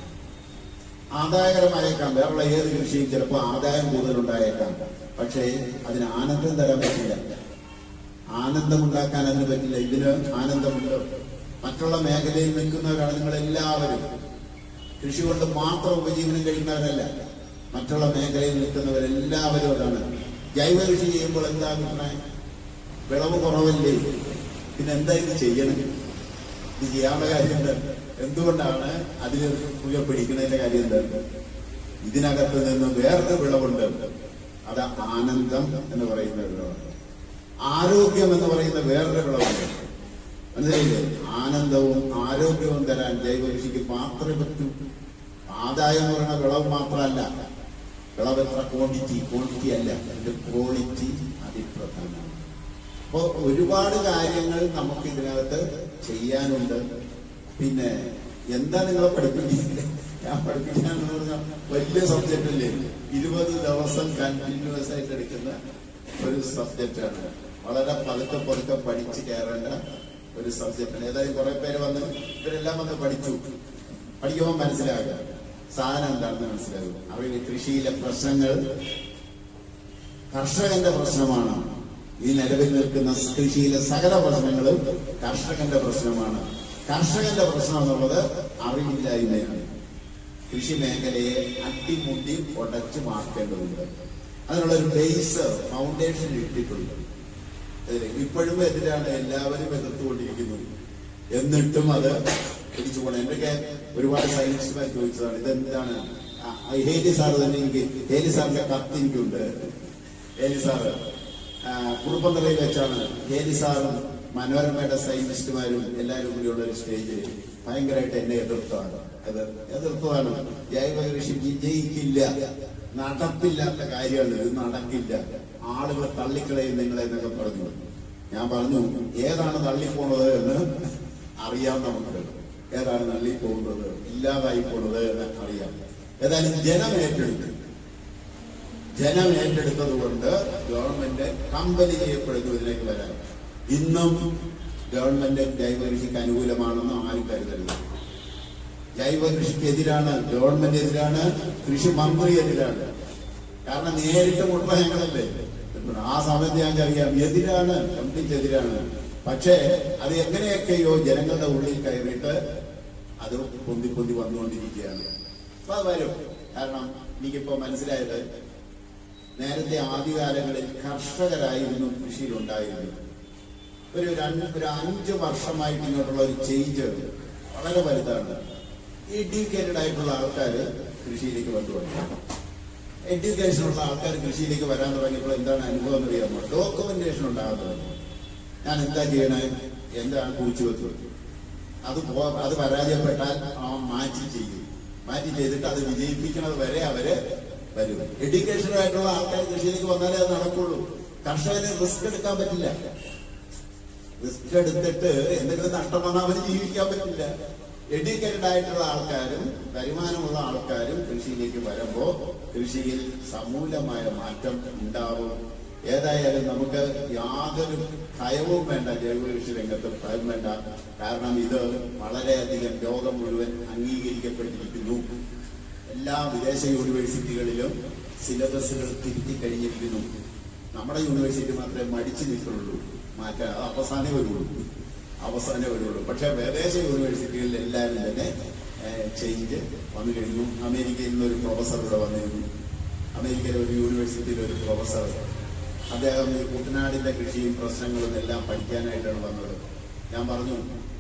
ആദായകരമായേക്കാം വേറുള്ള ഏത് കൃഷിയും ചിലപ്പോൾ ആദായം കൂടുതലുണ്ടായേക്കാം പക്ഷേ അതിന് ആനന്ദം തരാൻ പറ്റില്ല ആനന്ദമുണ്ടാക്കാൻ അതിന് പറ്റില്ല ഇതിന് ആനന്ദമുണ്ട് മറ്റുള്ള മേഖലയിൽ നിൽക്കുന്നവരാണ് നിങ്ങൾ എല്ലാവരും കൃഷി കൊണ്ട് മാത്രം ഉപജീവനം കഴിക്കുന്നവരല്ല മറ്റുള്ള മേഖലയിൽ നിൽക്കുന്നവരെല്ലാവരും അതാണ് ജൈവ കൃഷി ചെയ്യുമ്പോൾ എന്താ അഭിപ്രായം വിളവ് കുറവല്ലേ പിന്നെ എന്താ ഇത് ചെയ്യണം ഇത് ചെയ്യാനുള്ള കാര്യം എന്താ എന്തുകൊണ്ടാണ് അതിൽ പുക പിടിക്കുന്നതിന്റെ കാര്യം എന്താ ഇതിനകത്ത് നിന്ന് വേറൊരു വിളവുണ്ട് അത് ആനന്ദം എന്ന് പറയുന്ന വിളവുണ്ട് ആരോഗ്യം എന്ന് പറയുന്ന വേറൊരു വിളവുണ്ട് മനസ്സിലായില്ലേ ആനന്ദവും ആരോഗ്യവും തരാൻ ജൈവ കൃഷിക്ക് മാത്രമേ പറ്റൂ ആദായം എന്ന് പറയുന്ന വിളവ് മാത്രമല്ല വിളവ് എത്ര ക്വാണ്ടിറ്റി ക്വാണ്ടിറ്റി അല്ല അതിന്റെ ക്വാളിറ്റി അതിപ്രധാനമാണ് അപ്പോ ഒരുപാട് കാര്യങ്ങൾ നമുക്ക് ഇതിനകത്ത് ചെയ്യാനുണ്ട് പിന്നെ എന്താ നിങ്ങളെ പഠിപ്പിക്കുന്നത് ഞാൻ പഠിപ്പിക്കാന്ന് പറഞ്ഞാൽ വലിയ സബ്ജക്റ്റ് അല്ലേ ഇരുപത് ദിവസം കണ്ടിന്യൂസ് ആയിട്ട് എടുക്കുന്ന ഒരു സബ്ജക്റ്റാണ് വളരെ പതുക്കെ പതുക്കെ പഠിച്ച് കയറേണ്ട ഒരു സബ്ജക്റ്റാണ് ഏതായാലും കുറെ പേര് വന്ന് ഇവരെല്ലാം വന്ന് പഠിച്ചു പഠിക്കുമ്പോൾ മനസ്സിലാകുക സാധനം എന്താണെന്ന് മനസ്സിലാകും അവരുടെ കൃഷിയിലെ പ്രശ്നങ്ങൾ കർഷകന്റെ പ്രശ്നമാണ് ഈ നിലവിൽ നിൽക്കുന്ന കൃഷിയിലെ സകല പ്രശ്നങ്ങളും കർഷകന്റെ പ്രശ്നമാണ് കർഷകന്റെ പ്രശ്നം എന്നുള്ളത് അറിവില്ലായ്മയാണ് കൃഷി മേഖലയെ അട്ടിമുട്ടി ഉടച്ചു മാറ്റേണ്ടതുണ്ട് അതിനുള്ള ഒരു ബേസ് ഫൗണ്ടേഷൻ ഇട്ടിട്ടുണ്ട് അതില് ഇപ്പോഴും എതിരാണ് എല്ലാവരും എതിർത്തുകൊണ്ടിരിക്കുന്നത് എന്നിട്ടും അത് പിടിച്ചു പോകണം എന്റെയൊക്കെ ഒരുപാട് സയൻസ്മാർ ചോദിച്ചതാണ് ഇതെന്താണ് ആ, ആ, ഹേലി സാർ തന്നെ എനിക്ക് ഹേലി സാറിന്റെ കത്ത് എനിക്കുണ്ട് ഹേലി സാറ് ആ, കുറുപ്പന്തറയിൽ വെച്ചാണ് ഹേലി സാറും മനോരമയുടെ സയന്റിസ്റ്റുമാരും എല്ലാവരും കൂടിയുള്ള ഒരു സ്റ്റേജിൽ ഭയങ്കരമായിട്ട് എന്നെ എതിർത്താണ് അത് എതിർത്തതാണ് ജൈവ കൃഷി വിജയിക്കില്ല നടപ്പില്ലാത്ത കാര്യമാണ് ഇത് നടക്കില്ല ആളുകൾ തള്ളിക്കളയും നിങ്ങളെ എന്നൊക്കെ പറഞ്ഞു ഞാൻ പറഞ്ഞു ഏതാണ് തള്ളിപ്പോണത് എന്ന് അറിയാം നമുക്ക് ഏതാണ് തള്ളിപ്പോകുന്നത് ഇല്ലാതായി പോണത് എന്ന് അറിയാം ഏതായാലും ജനം ഏറ്റെടുത്തു ജനം ഏറ്റെടുത്തത് കൊണ്ട് ഗവൺമെന്റ് കമ്പനി ചെയ്യപ്പെടുന്നു ഇതിലേക്ക് വരാൻ ഇന്നും ഗവൺമെന്റ് ജൈവ കൃഷിക്ക് അനുകൂലമാണെന്ന് ആരും കരുതരുത് ജൈവ കൃഷിക്ക് എതിരാണ് ഗവൺമെന്റ് എതിരാണ് കൃഷി മന്ത്രി എതിരാണ് കാരണം നേരിട്ട് മുട്ട ഞങ്ങളല്ലേ ആ സമയത്ത് ഞങ്ങൾക്ക് അറിയാം എതിരാണ് കംപ്ലീറ്റ് എതിരാണ് പക്ഷേ അത് എങ്ങനെയൊക്കെയോ ജനങ്ങളുടെ ഉള്ളിൽ കയറിയിട്ട് അത് പൊന്തി പൊന്തി വന്നുകൊണ്ടിരിക്കുകയാണ് അപ്പൊ അത് വരും കാരണം എനിക്കിപ്പോ മനസ്സിലായത് നേരത്തെ ആദ്യകാലങ്ങളിൽ കർഷകരായിരുന്നു കൃഷിയിലുണ്ടായിരുന്നത് ഒരു രണ്ട് ഒരു അഞ്ച് വർഷമായിട്ട് ഇങ്ങോട്ടുള്ള ഒരു ചേഞ്ച് വളരെ വലുതാണ് എഡ്യൂക്കേറ്റഡ് ആയിട്ടുള്ള ആൾക്കാർ കൃഷിയിലേക്ക് വന്നു എഡ്യൂക്കേഷൻ ഉള്ള ആൾക്കാർ കൃഷിയിലേക്ക് വരാൻ തുടങ്ങിയപ്പോൾ എന്താണ് അനുഭവം എന്ന് അറിയാമോ ഡോക്യുമെന്റേഷൻ ഉണ്ടാകാൻ തുടങ്ങി ഞാൻ എന്താ ചെയ്യണേ എന്താണ് കുഴിച്ചു വെച്ചു അത് പോ അത് പരാജയപ്പെട്ടാൽ ആ മാറ്റി ചെയ്യും മാറ്റി ചെയ്തിട്ട് അത് വിജയിപ്പിക്കുന്നത് വരെ അവര് വരും എഡ്യൂക്കേഷനായിട്ടുള്ള ആൾക്കാർ കൃഷിയിലേക്ക് വന്നാലേ അത് നടക്കുള്ളൂ കർഷകന് റിസ്ക് എടുക്കാൻ പറ്റില്ല റിസ്ക് എടുത്തിട്ട് എന്തെങ്കിലും നഷ്ടം വന്നാൽ അവന് ജീവിക്കാൻ പറ്റില്ല എഡ്യൂക്കേറ്റഡ് ആയിട്ടുള്ള ആൾക്കാരും വരുമാനമുള്ള ആൾക്കാരും കൃഷിയിലേക്ക് വരുമ്പോ കൃഷിയിൽ സമൂലമായ മാറ്റം ഉണ്ടാവും ഏതായാലും നമുക്ക് യാതൊരു ഭയവും വേണ്ട ജൈവ കൃഷി രംഗത്ത് ഭയം വേണ്ട കാരണം ഇത് വളരെയധികം ലോകം മുഴുവൻ അംഗീകരിക്കപ്പെട്ടിരിക്കുന്നു എല്ലാ വിദേശ യൂണിവേഴ്സിറ്റികളിലും സിലബസുകൾ തിരുത്തി കഴിഞ്ഞിരിക്കുന്നു നമ്മുടെ യൂണിവേഴ്സിറ്റി മാത്രമേ മടിച്ചു നിൽക്കുള്ളൂ മാറ്റാൻ അത് അവസാനേ വരുള്ളൂ അവസാനേ വരുള്ളൂ പക്ഷെ വിദേശ യൂണിവേഴ്സിറ്റികളിൽ എല്ലാവരും തന്നെ ചേഞ്ച് വന്നു കഴിഞ്ഞു അമേരിക്കയിൽ നിന്നൊരു പ്രൊഫസർ ഇവിടെ വന്നിരുന്നു അമേരിക്കയിലെ ഒരു യൂണിവേഴ്സിറ്റിയിലെ ഒരു പ്രൊഫസർ അദ്ദേഹം ഈ കുട്ടനാടിന്റെ കൃഷിയും പ്രശ്നങ്ങളും എല്ലാം പഠിക്കാനായിട്ടാണ് വന്നത് ഞാൻ പറഞ്ഞു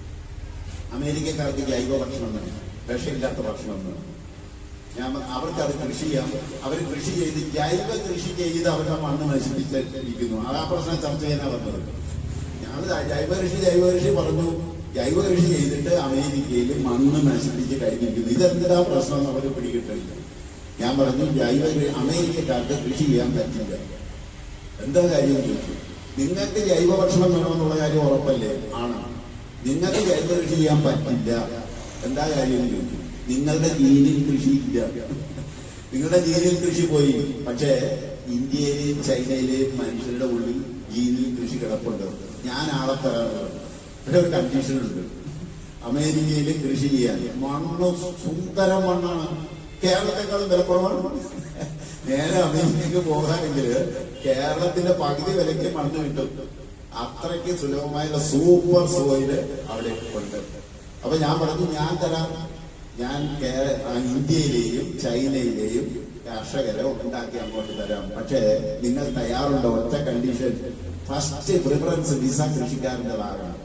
അമേരിക്കക്കാർക്ക് ജൈവ ഭക്ഷണം വേണം വിഷമില്ലാത്ത ഭക്ഷണം വേണം ഞാൻ പ- അവർക്ക് അത് കൃഷി ചെയ്യാം അവർ കൃഷി ചെയ്ത് ജൈവ കൃഷി ചെയ്ത് അവരുടെ മണ്ണ് നശിപ്പിച്ചിരിക്കുന്നു ആ പ്രശ്നം ചർച്ച ചെയ്യാനാ വന്നത് ഞങ്ങൾ ജൈവ കൃഷി ജൈവ കൃഷി പറഞ്ഞു ജൈവ കൃഷി ചെയ്തിട്ട് അമേരിക്കയിൽ മണ്ണ് നശിപ്പിച്ച് കഴിഞ്ഞിരിക്കുന്നു ഇതെന്താ പ്രശ്നം എന്ന് അവർ പിടികിട്ടില്ല ഞാൻ പറഞ്ഞു ജൈവ കൃ- അമേരിക്കക്കാർക്ക് കൃഷി ചെയ്യാൻ പറ്റില്ല എന്താ കാര്യം എന്ന് ചോദിച്ചു നിങ്ങൾക്ക് ജൈവ ഭക്ഷണം വേണമെന്നുള്ള കാര്യം ഉറപ്പല്ലേ ആണ് നിങ്ങൾക്ക് ജൈവ കൃഷി ചെയ്യാൻ പറ്റില്ല എന്താ കാര്യം എന്ന് ചോദിച്ചു നിങ്ങളുടെ ജീനിൽ കൃഷിയില്ല നിങ്ങളുടെ ജീനിൽ കൃഷി പോയി പക്ഷേ ഇന്ത്യയിലെയും ചൈനയിലെയും മനുഷ്യരുടെ ഉള്ളിൽ ജീനിൽ കൃഷി കിടപ്പുണ്ട് ഞാൻ ആളെ തരാറുള്ളത് ഇവിടെ ഒരു കണ്ടീഷൻ ഉണ്ട് അമേരിക്കയിൽ കൃഷി ചെയ്യാൻ മണ്ണ് സുന്ദര മണ്ണാണ് കേരളത്തെക്കാളും വിലക്കുറവാണ് നേരെ അമേരിക്കക്ക് പോകാനെങ്കിൽ കേരളത്തിന്റെ പകുതി വിലയ്ക്ക് മണ്ണ് കിട്ടും അത്രയ്ക്ക് സുലഭമായുള്ള സൂപ്പർ സോയില് അവിടെ ഉണ്ട് അപ്പൊ ഞാൻ പറഞ്ഞു ഞാൻ തരാം ഞാൻ കേ- ആ, ഇന്ത്യയിലെയും ചൈനയിലെയും കർഷകരെ ഉണ്ടാക്കി അങ്ങോട്ട് തരാം പക്ഷേ നിങ്ങൾ തയ്യാറുണ്ടോ ഒറ്റ കണ്ടീഷൻ ഫസ്റ്റ് പ്രിഫറൻസ് വിസ കൃഷിക്കാരൻ്റെതാകണം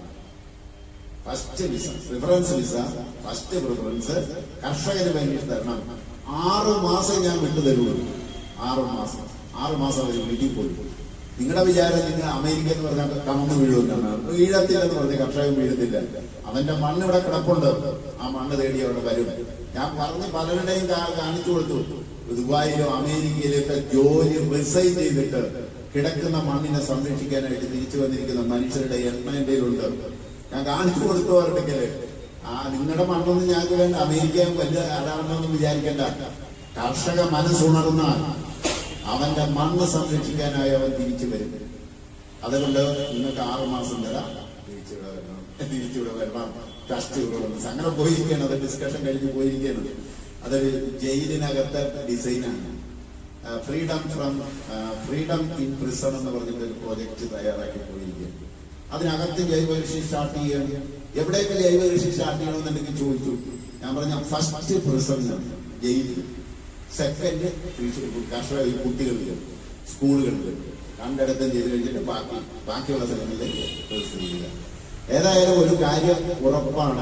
first visa preference visa first preference കർഷകന് വേണ്ടി തരണം ആറ് മാസം ഞാൻ വിട്ടു തരുള്ളൂ ആറ് മാസം ആറ് മാസം അവർ വീട്ടിൽ പോയി നിങ്ങളുടെ വിചാരം നിങ്ങൾ അമേരിക്ക എന്ന് പറഞ്ഞാൽ കമന്ന് വീഴുമെന്നാണ് വീഴത്തില്ലെന്ന് പറഞ്ഞ് കർഷകൻ വീഴത്തില്ല അവന്റെ മണ്ണ് ഇവിടെ കിടപ്പുണ്ട് ആ മണ്ണ് തേടി അവിടെ വരും ഞാൻ പറഞ്ഞ് പലരുടെയും കാ- കാണിച്ചു കൊടുത്തു ദുബായിലും അമേരിക്കയിലും ഒക്കെ ജോലി റിസൈൻ ചെയ്തിട്ട് കിടക്കുന്ന മണ്ണിനെ സംരക്ഷിക്കാനായിട്ട് തിരിച്ചു വന്നിരിക്കുന്ന മനുഷ്യരുടെ എണ്ണം എൻ്റെ കയ്യിലുണ്ട് ഞാൻ കാണിച്ചു കൊടുത്തു അവരുടെ ആ നിങ്ങളുടെ മണ്ണൊന്നും ഞങ്ങൾക്ക് വേണ്ട അമേരിക്ക വലിയ ആരാണെന്നൊന്നും വിചാരിക്കണ്ട കർഷക മനസ്സുണർന്നാൽ അവന്റെ മണ്ണ് സംരക്ഷിക്കാനായി അവൻ തിരിച്ചു വരും അതുകൊണ്ട് നിങ്ങൾക്ക് ആറു മാസം തരാം തിരിച്ചിവിടെ വരണം തിരിച്ചിവിടെ വരണം ട്രസ്റ്റ് ഇവിടെ വരണം അങ്ങനെ പോയിരിക്കുകയാണ് അത് ഡിസ്കഷൻ കഴിഞ്ഞ് പോയിരിക്കുകയാണ് അതൊരു ജയിലിനകത്തെ ഡിസൈനാണ് freedom from freedom in prison എന്ന് പറഞ്ഞിട്ട് ഒരു പ്രോജക്റ്റ് തയ്യാറാക്കി പോയിരിക്കുകയാണ് അതിനകത്ത് ജൈവകൃഷി സ്റ്റാർട്ട് ചെയ്യണം എവിടെയൊക്കെ ജൈവകൃഷി സ്റ്റാർട്ട് ചെയ്യണമെന്നുണ്ടെങ്കിൽ ചോദിച്ചു ഞാൻ പറഞ്ഞ ഫസ്റ്റ് പ്രിസൺ ജയിലിൽ സെക്കൻഡ് കർഷക ഈ കുട്ടികളിൽ സ്കൂളുകളിൽ രണ്ടിടത്തും ചെയ്ത് കഴിഞ്ഞിട്ട് ബാക്കി ബാക്കിയുള്ള സ്ഥലങ്ങളിലേക്ക് രജിസ്റ്റർ ചെയ്യുക ഏതായാലും ഒരു കാര്യം ഉറപ്പാണ്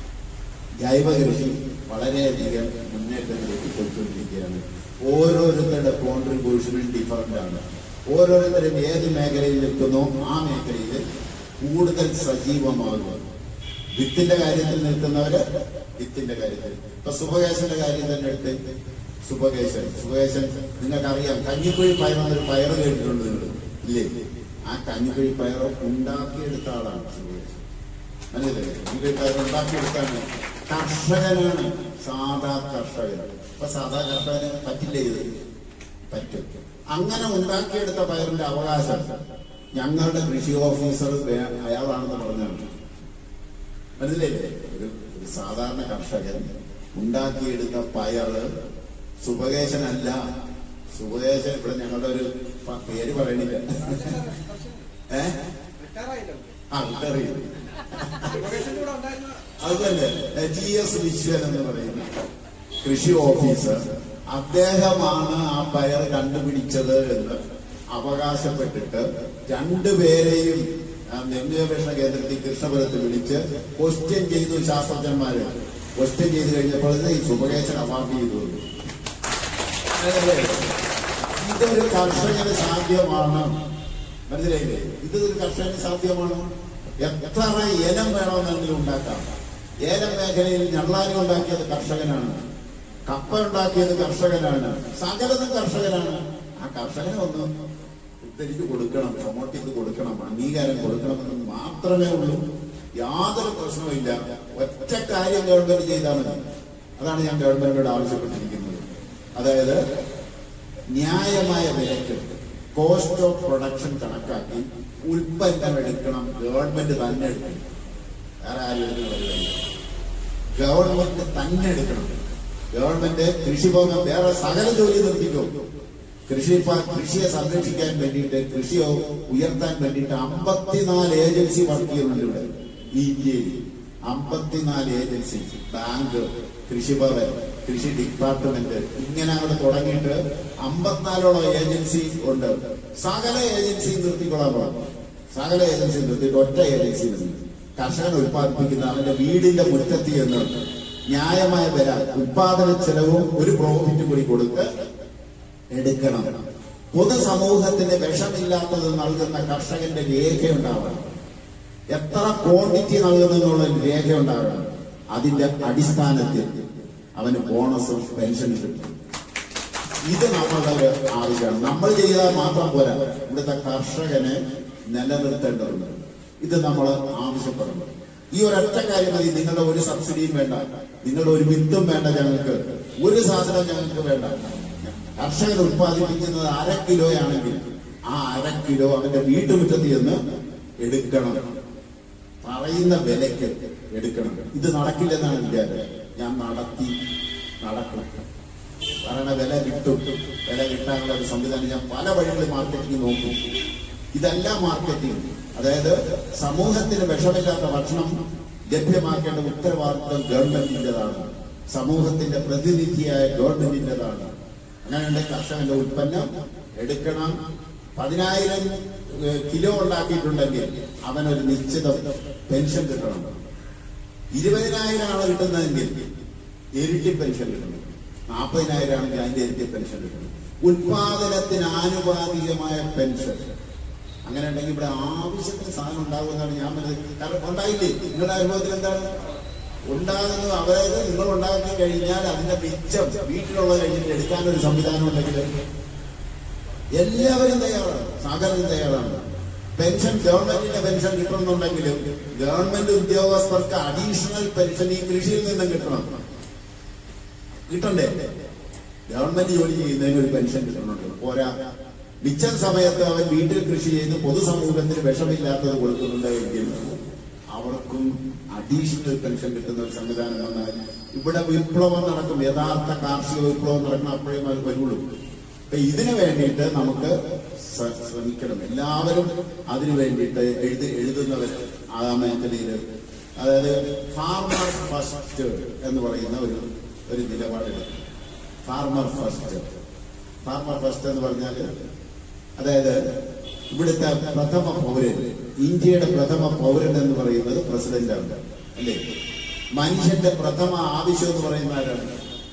ജൈവ കൃഷി വളരെയധികം മുന്നേറ്റത്തിലേക്ക് പോയിക്കൊണ്ടിരിക്കുകയാണ് ഓരോരുത്തരുടെ കോൺട്രിബ്യൂഷനും ഡിഫറൻ്റ് ആണ് ഓരോരുത്തരും ഏത് മേഖലയിൽ നിൽക്കുന്നോ ആ മേഖലയിൽ കൂടുതൽ സജീവമാകുക വിത്തിന്റെ കാര്യത്തിൽ നിൽക്കുന്നവര് വിത്തിന്റെ കാര്യത്തിൽ ഇപ്പൊ സുഭകേശന്റെ കാര്യം തന്നെ എടുത്ത് സുഭകേശൻ സുഭകേശൻ നിങ്ങൾക്കറിയാം കഞ്ഞിക്കുഴി പയർ എന്നൊരു പയർ കേട്ടിട്ടുണ്ട് നിങ്ങൾ ഇല്ലേ ആ കഞ്ഞിക്കുഴി പയർ ഉണ്ടാക്കിയെടുത്ത ആളാണ് സുഭകേശൻ മനസ്സിലായില്ലേ കഞ്ഞിക്കുഴി പയർ ഉണ്ടാക്കിയെടുത്താണ് കർഷകനാണ് സാധാ കർഷകൻ ഇപ്പൊ സാധാ കർഷകന് പറ്റില്ലേ ഇത് പറ്റും അങ്ങനെ ഉണ്ടാക്കിയെടുത്ത പയറിന്റെ അവകാശം ഞങ്ങളുടെ കൃഷി ഓഫീസർ വേ- അയാളാണെന്ന് പറഞ്ഞാണ് മനസ്സിലായില്ലേ ഒരു ഒരു സാധാരണ കർഷകൻ ഉണ്ടാക്കിയെടുത്ത പയറ് സുഭകേശനല്ല സുഭകേശൻ ഇവിടെ ഞങ്ങളുടെ ഒരു പ- പേര് പറയണില്ല ഏ ആ അറിയും സുരേഷിന്റെ കൂടെ ഉണ്ടായിരുന്ന അതുതന്നെ ജി എസ് വിശ്വൻ എന്ന് പറയുന്ന കൃഷി ഓഫീസർ അദ്ദേഹമാണ് ആ പയർ കണ്ടുപിടിച്ചത് എന്ന് അവകാശപ്പെട്ടിട്ട് രണ്ടുപേരെയും ആ, നെല്ലുഗവേഷണ കേന്ദ്രത്തിൽ കൃഷ്ണപുരത്ത് വിളിച്ച് ക്വസ്റ്റ്യൻ ചെയ്തു ശാസ്ത്രജ്ഞന്മാര് ക്വസ്റ്റ്യൻ ചെയ്ത് കഴിഞ്ഞപ്പോൾ ഈ സുബകേശൻ അവാർഡ് ചെയ്തു അതെ. ഇതൊരു കർഷകന് സാധ്യമാണ് മനസ്സിലായില്ലേ ഇത് ഒരു കർഷകന് സാധ്യമാണ് എത്ര ഏലം വേണമെന്നെങ്കിലും ഉണ്ടാക്കാം ഏലം മേഖലയിൽ ഞള്ളാരി ഉണ്ടാക്കിയത് കർഷകനാണ് കപ്പ ഉണ്ടാക്കിയത് കർഷകനാണ് സകലതും കർഷകനാണ് ആ കർഷകനെ ഒന്ന് ഉദ്ധരിച്ച് കൊടുക്കണം പ്രൊമോട്ട് ചെയ്ത് കൊടുക്കണം അംഗീകാരം കൊടുക്കണമെന്ന് മാത്രമേ ഉള്ളൂ യാതൊരു പ്രശ്നവുമില്ല ഒറ്റ കാര്യം ഗവൺമെന്റ് ചെയ്താൽ മതി അതാണ് ഞാൻ ഗവൺമെന്റിനോട് ആവശ്യപ്പെട്ടിരിക്കുന്നത് അതായത് ന്യായമായ വിലക്ക് കോസ്റ്റ് ഓഫ് പ്രൊഡക്ഷൻ കണക്കാക്കി ഉൽപ്പന്നം എടുക്കണം ഗവൺമെന്റ് തന്നെ എടുക്കണം വേറെ ആരും എടുക്കണില്ല ഗവൺമെന്റ് തന്നെ എടുക്കണം ഗവൺമെന്റ് കൃഷിഭവൻ വേറെ സകല ജോലി നിർത്തിക്കും കൃഷി പ- കൃഷിയെ സംരക്ഷിക്കാൻ വേണ്ടിയിട്ട് കൃഷിയെ ഉയർത്താൻ വേണ്ടിയിട്ട് അമ്പത്തിനാല് ഏജൻസി വർക്ക് ചെയ്യുന്നുണ്ട് ഇവിടെ ഈ ഇന്ത്യയിൽ അമ്പത്തിനാല് ഏജൻസി ബാങ്ക് കൃഷിഭവൻ കൃഷി ഡിപ്പാർട്ട്മെന്റ് ഇങ്ങനെ അവിടെ തുടങ്ങിയിട്ട് അമ്പത്തിനാലോളം ഏജൻസി ഉണ്ട് സകല ഏജൻസി നിർത്തിക്കൊള്ളാൻ പറഞ്ഞു സകല ഏജൻസി നിർത്തിയിട്ട് ഒറ്റ ഏജൻസി നിർത്തി കർഷകൻ ഉത്പാദിപ്പിക്കുന്ന അവന്റെ വീടിന്റെ മുറ്റത്ത് എന്ന് ന്യായമായ വില ഉത്പാദന ചെലവും ഒരു പ്രോഫിറ്റ് കൂടി കൊടുത്ത് എടുക്കണം പൊതുസമൂഹത്തിന് വിഷമില്ലാത്തത് നൽകുന്ന കർഷകന്റെ രേഖ ഉണ്ടാവണം എത്ര ക്വാണ്ടിറ്റി നൽകുന്നതിനുള്ള രേഖ ഉണ്ടാകണം അതിന്റെ അടിസ്ഥാനത്തിൽ അവന് ബോണസും പെൻഷനും കിട്ടും ഇത് നമ്മളുടെ ഒരു ആവശ്യമാണ് നമ്മൾ ചെയ്താൽ മാത്രം പോരാ ഇവിടുത്തെ കർഷകനെ നിലനിർത്തേണ്ടതുണ്ട് ഇത് നമ്മൾ ആവശ്യപ്പെടുന്നു ഈ ഒരൊറ്റ കാര്യം മതി നിങ്ങളുടെ ഒരു സബ്സിഡിയും വേണ്ട നിങ്ങളുടെ ഒരു വിത്തും വേണ്ട ഞങ്ങൾക്ക് ഒരു സാധനം ഞങ്ങൾക്ക് വേണ്ട കർഷകൻ ഉത്പാദിപ്പിക്കുന്നത് അര കിലോയാണെങ്കിൽ ആ അര കിലോ അവന്റെ വീട്ടുമുറ്റത്ത് ചെന്ന് എടുക്കണം പറയുന്ന വിലയ്ക്ക് എടുക്കണം ഇത് നടക്കില്ലെന്നാണ് വിചാരം ഞാൻ നടത്തി നടക്കണം പറയണ വില കിട്ടും വില കിട്ടാനുള്ള ഒരു സംവിധാനം ഞാൻ പല വഴികളിൽ മാർക്കറ്റിംഗ് നോക്കും ഇതെല്ലാം മാർക്കറ്റിംഗ് അതായത് സമൂഹത്തിന് വിഷമില്ലാത്ത ഭക്ഷണം ലഭ്യമാക്കേണ്ട ഉത്തരവാദിത്വം ഗവൺമെന്റിൻ്റെതാണ് സമൂഹത്തിന്റെ പ്രതിനിധിയായ ഗവൺമെന്റിൻ്റെതാണ് അങ്ങനെയുണ്ടെങ്കിൽ കർഷകന്റെ ഉൽപ്പന്നം എടുക്കണം പതിനായിരം ഏഹ്, കിലോ ഉണ്ടാക്കിയിട്ടുണ്ടെങ്കിൽ അവനൊരു നിശ്ചിത പെൻഷൻ കിട്ടണം ഇരുപതിനായിരം ആണ് കിട്ടുന്നതെങ്കിൽ ഇരട്ടി പെൻഷൻ കിട്ടണം നാൽപ്പതിനായിരം ആണെങ്കിൽ അതിന്റെ ഇരട്ടി പെൻഷൻ കിട്ടണം ഉത്പാദനത്തിന് ആനുപാതികമായ പെൻഷൻ അങ്ങനെ ഉണ്ടെങ്കിൽ ഇവിടെ ആവശ്യത്തിന് സാധനം ഉണ്ടാകുമെന്നാണ് ഞാൻ മനസ്സിൽ കാരണം ഉണ്ടായില്ലേ നിങ്ങളുടെ അനുഭവത്തിൽ എന്താണ് ഉണ്ടാകുന്നത് അതായത് നിങ്ങൾ ഉണ്ടാക്കി കഴിഞ്ഞാൽ അതിന്റെ മിച്ചം വീട്ടിലുള്ള കഴിഞ്ഞിട്ട് എടുക്കാനൊരു സംവിധാനം ഉണ്ടെങ്കിൽ എല്ലാവരും തയ്യാറാണ് സകലരും തയ്യാറാണ് പെൻഷൻ ഗവൺമെന്റിന്റെ പെൻഷൻ കിട്ടണമെന്നുണ്ടെങ്കിലും ഗവൺമെന്റ് ഉദ്യോഗസ്ഥർക്ക് അഡീഷണൽ പെൻഷൻ ഈ കൃഷിയിൽ നിന്നും കിട്ടണം കിട്ടണ്ടേ ഗവൺമെന്റ് ജോലി ചെയ്യുന്നതിന് ഒരു പെൻഷൻ കിട്ടുന്നുണ്ട് പോരാ മിച്ചം സമയത്ത് അവൻ വീട്ടിൽ കൃഷി ചെയ്ത് പൊതുസമൂഹത്തിന് വിഷമില്ലാത്തത് കൊടുക്കുന്നുണ്ട് എങ്കിൽ അവർക്കും അഡീഷണൽ പെൻഷൻ കിട്ടുന്ന ഒരു സംവിധാനം വന്നാൽ ഇവിടെ വിപ്ലവം നടക്കും യഥാർത്ഥ കാർഷിക വിപ്ലവം നടക്കണം അപ്പോഴേ അത് വരുള്ളൂ അപ്പൊ ഇതിനു വേണ്ടിയിട്ട് നമുക്ക് ശ്ര- ശ്രമിക്കണം എല്ലാവരും അതിനു വേണ്ടിയിട്ട് എഴുതി എഴുതുന്നവർ ആ മേഖലയിൽ അതായത് ഫാർമർ ഫസ്റ്റ് എന്ന് പറയുന്ന ഒരു ഒരു നിലപാടെടുക്കും ഫാർമർ ഫസ്റ്റ് ഫാർമർ ഫസ്റ്റ് എന്ന് പറഞ്ഞാൽ അതായത് ഇവിടുത്തെ പ്രഥമ പൗരൻ ഇന്ത്യയുടെ പ്രഥമ പൗരൻ എന്ന് പറയുന്നത് പ്രസിഡന്റാണ് അല്ലേ മനുഷ്യന്റെ പ്രഥമ ആവശ്യം എന്ന് പറയുന്ന ആരാണ്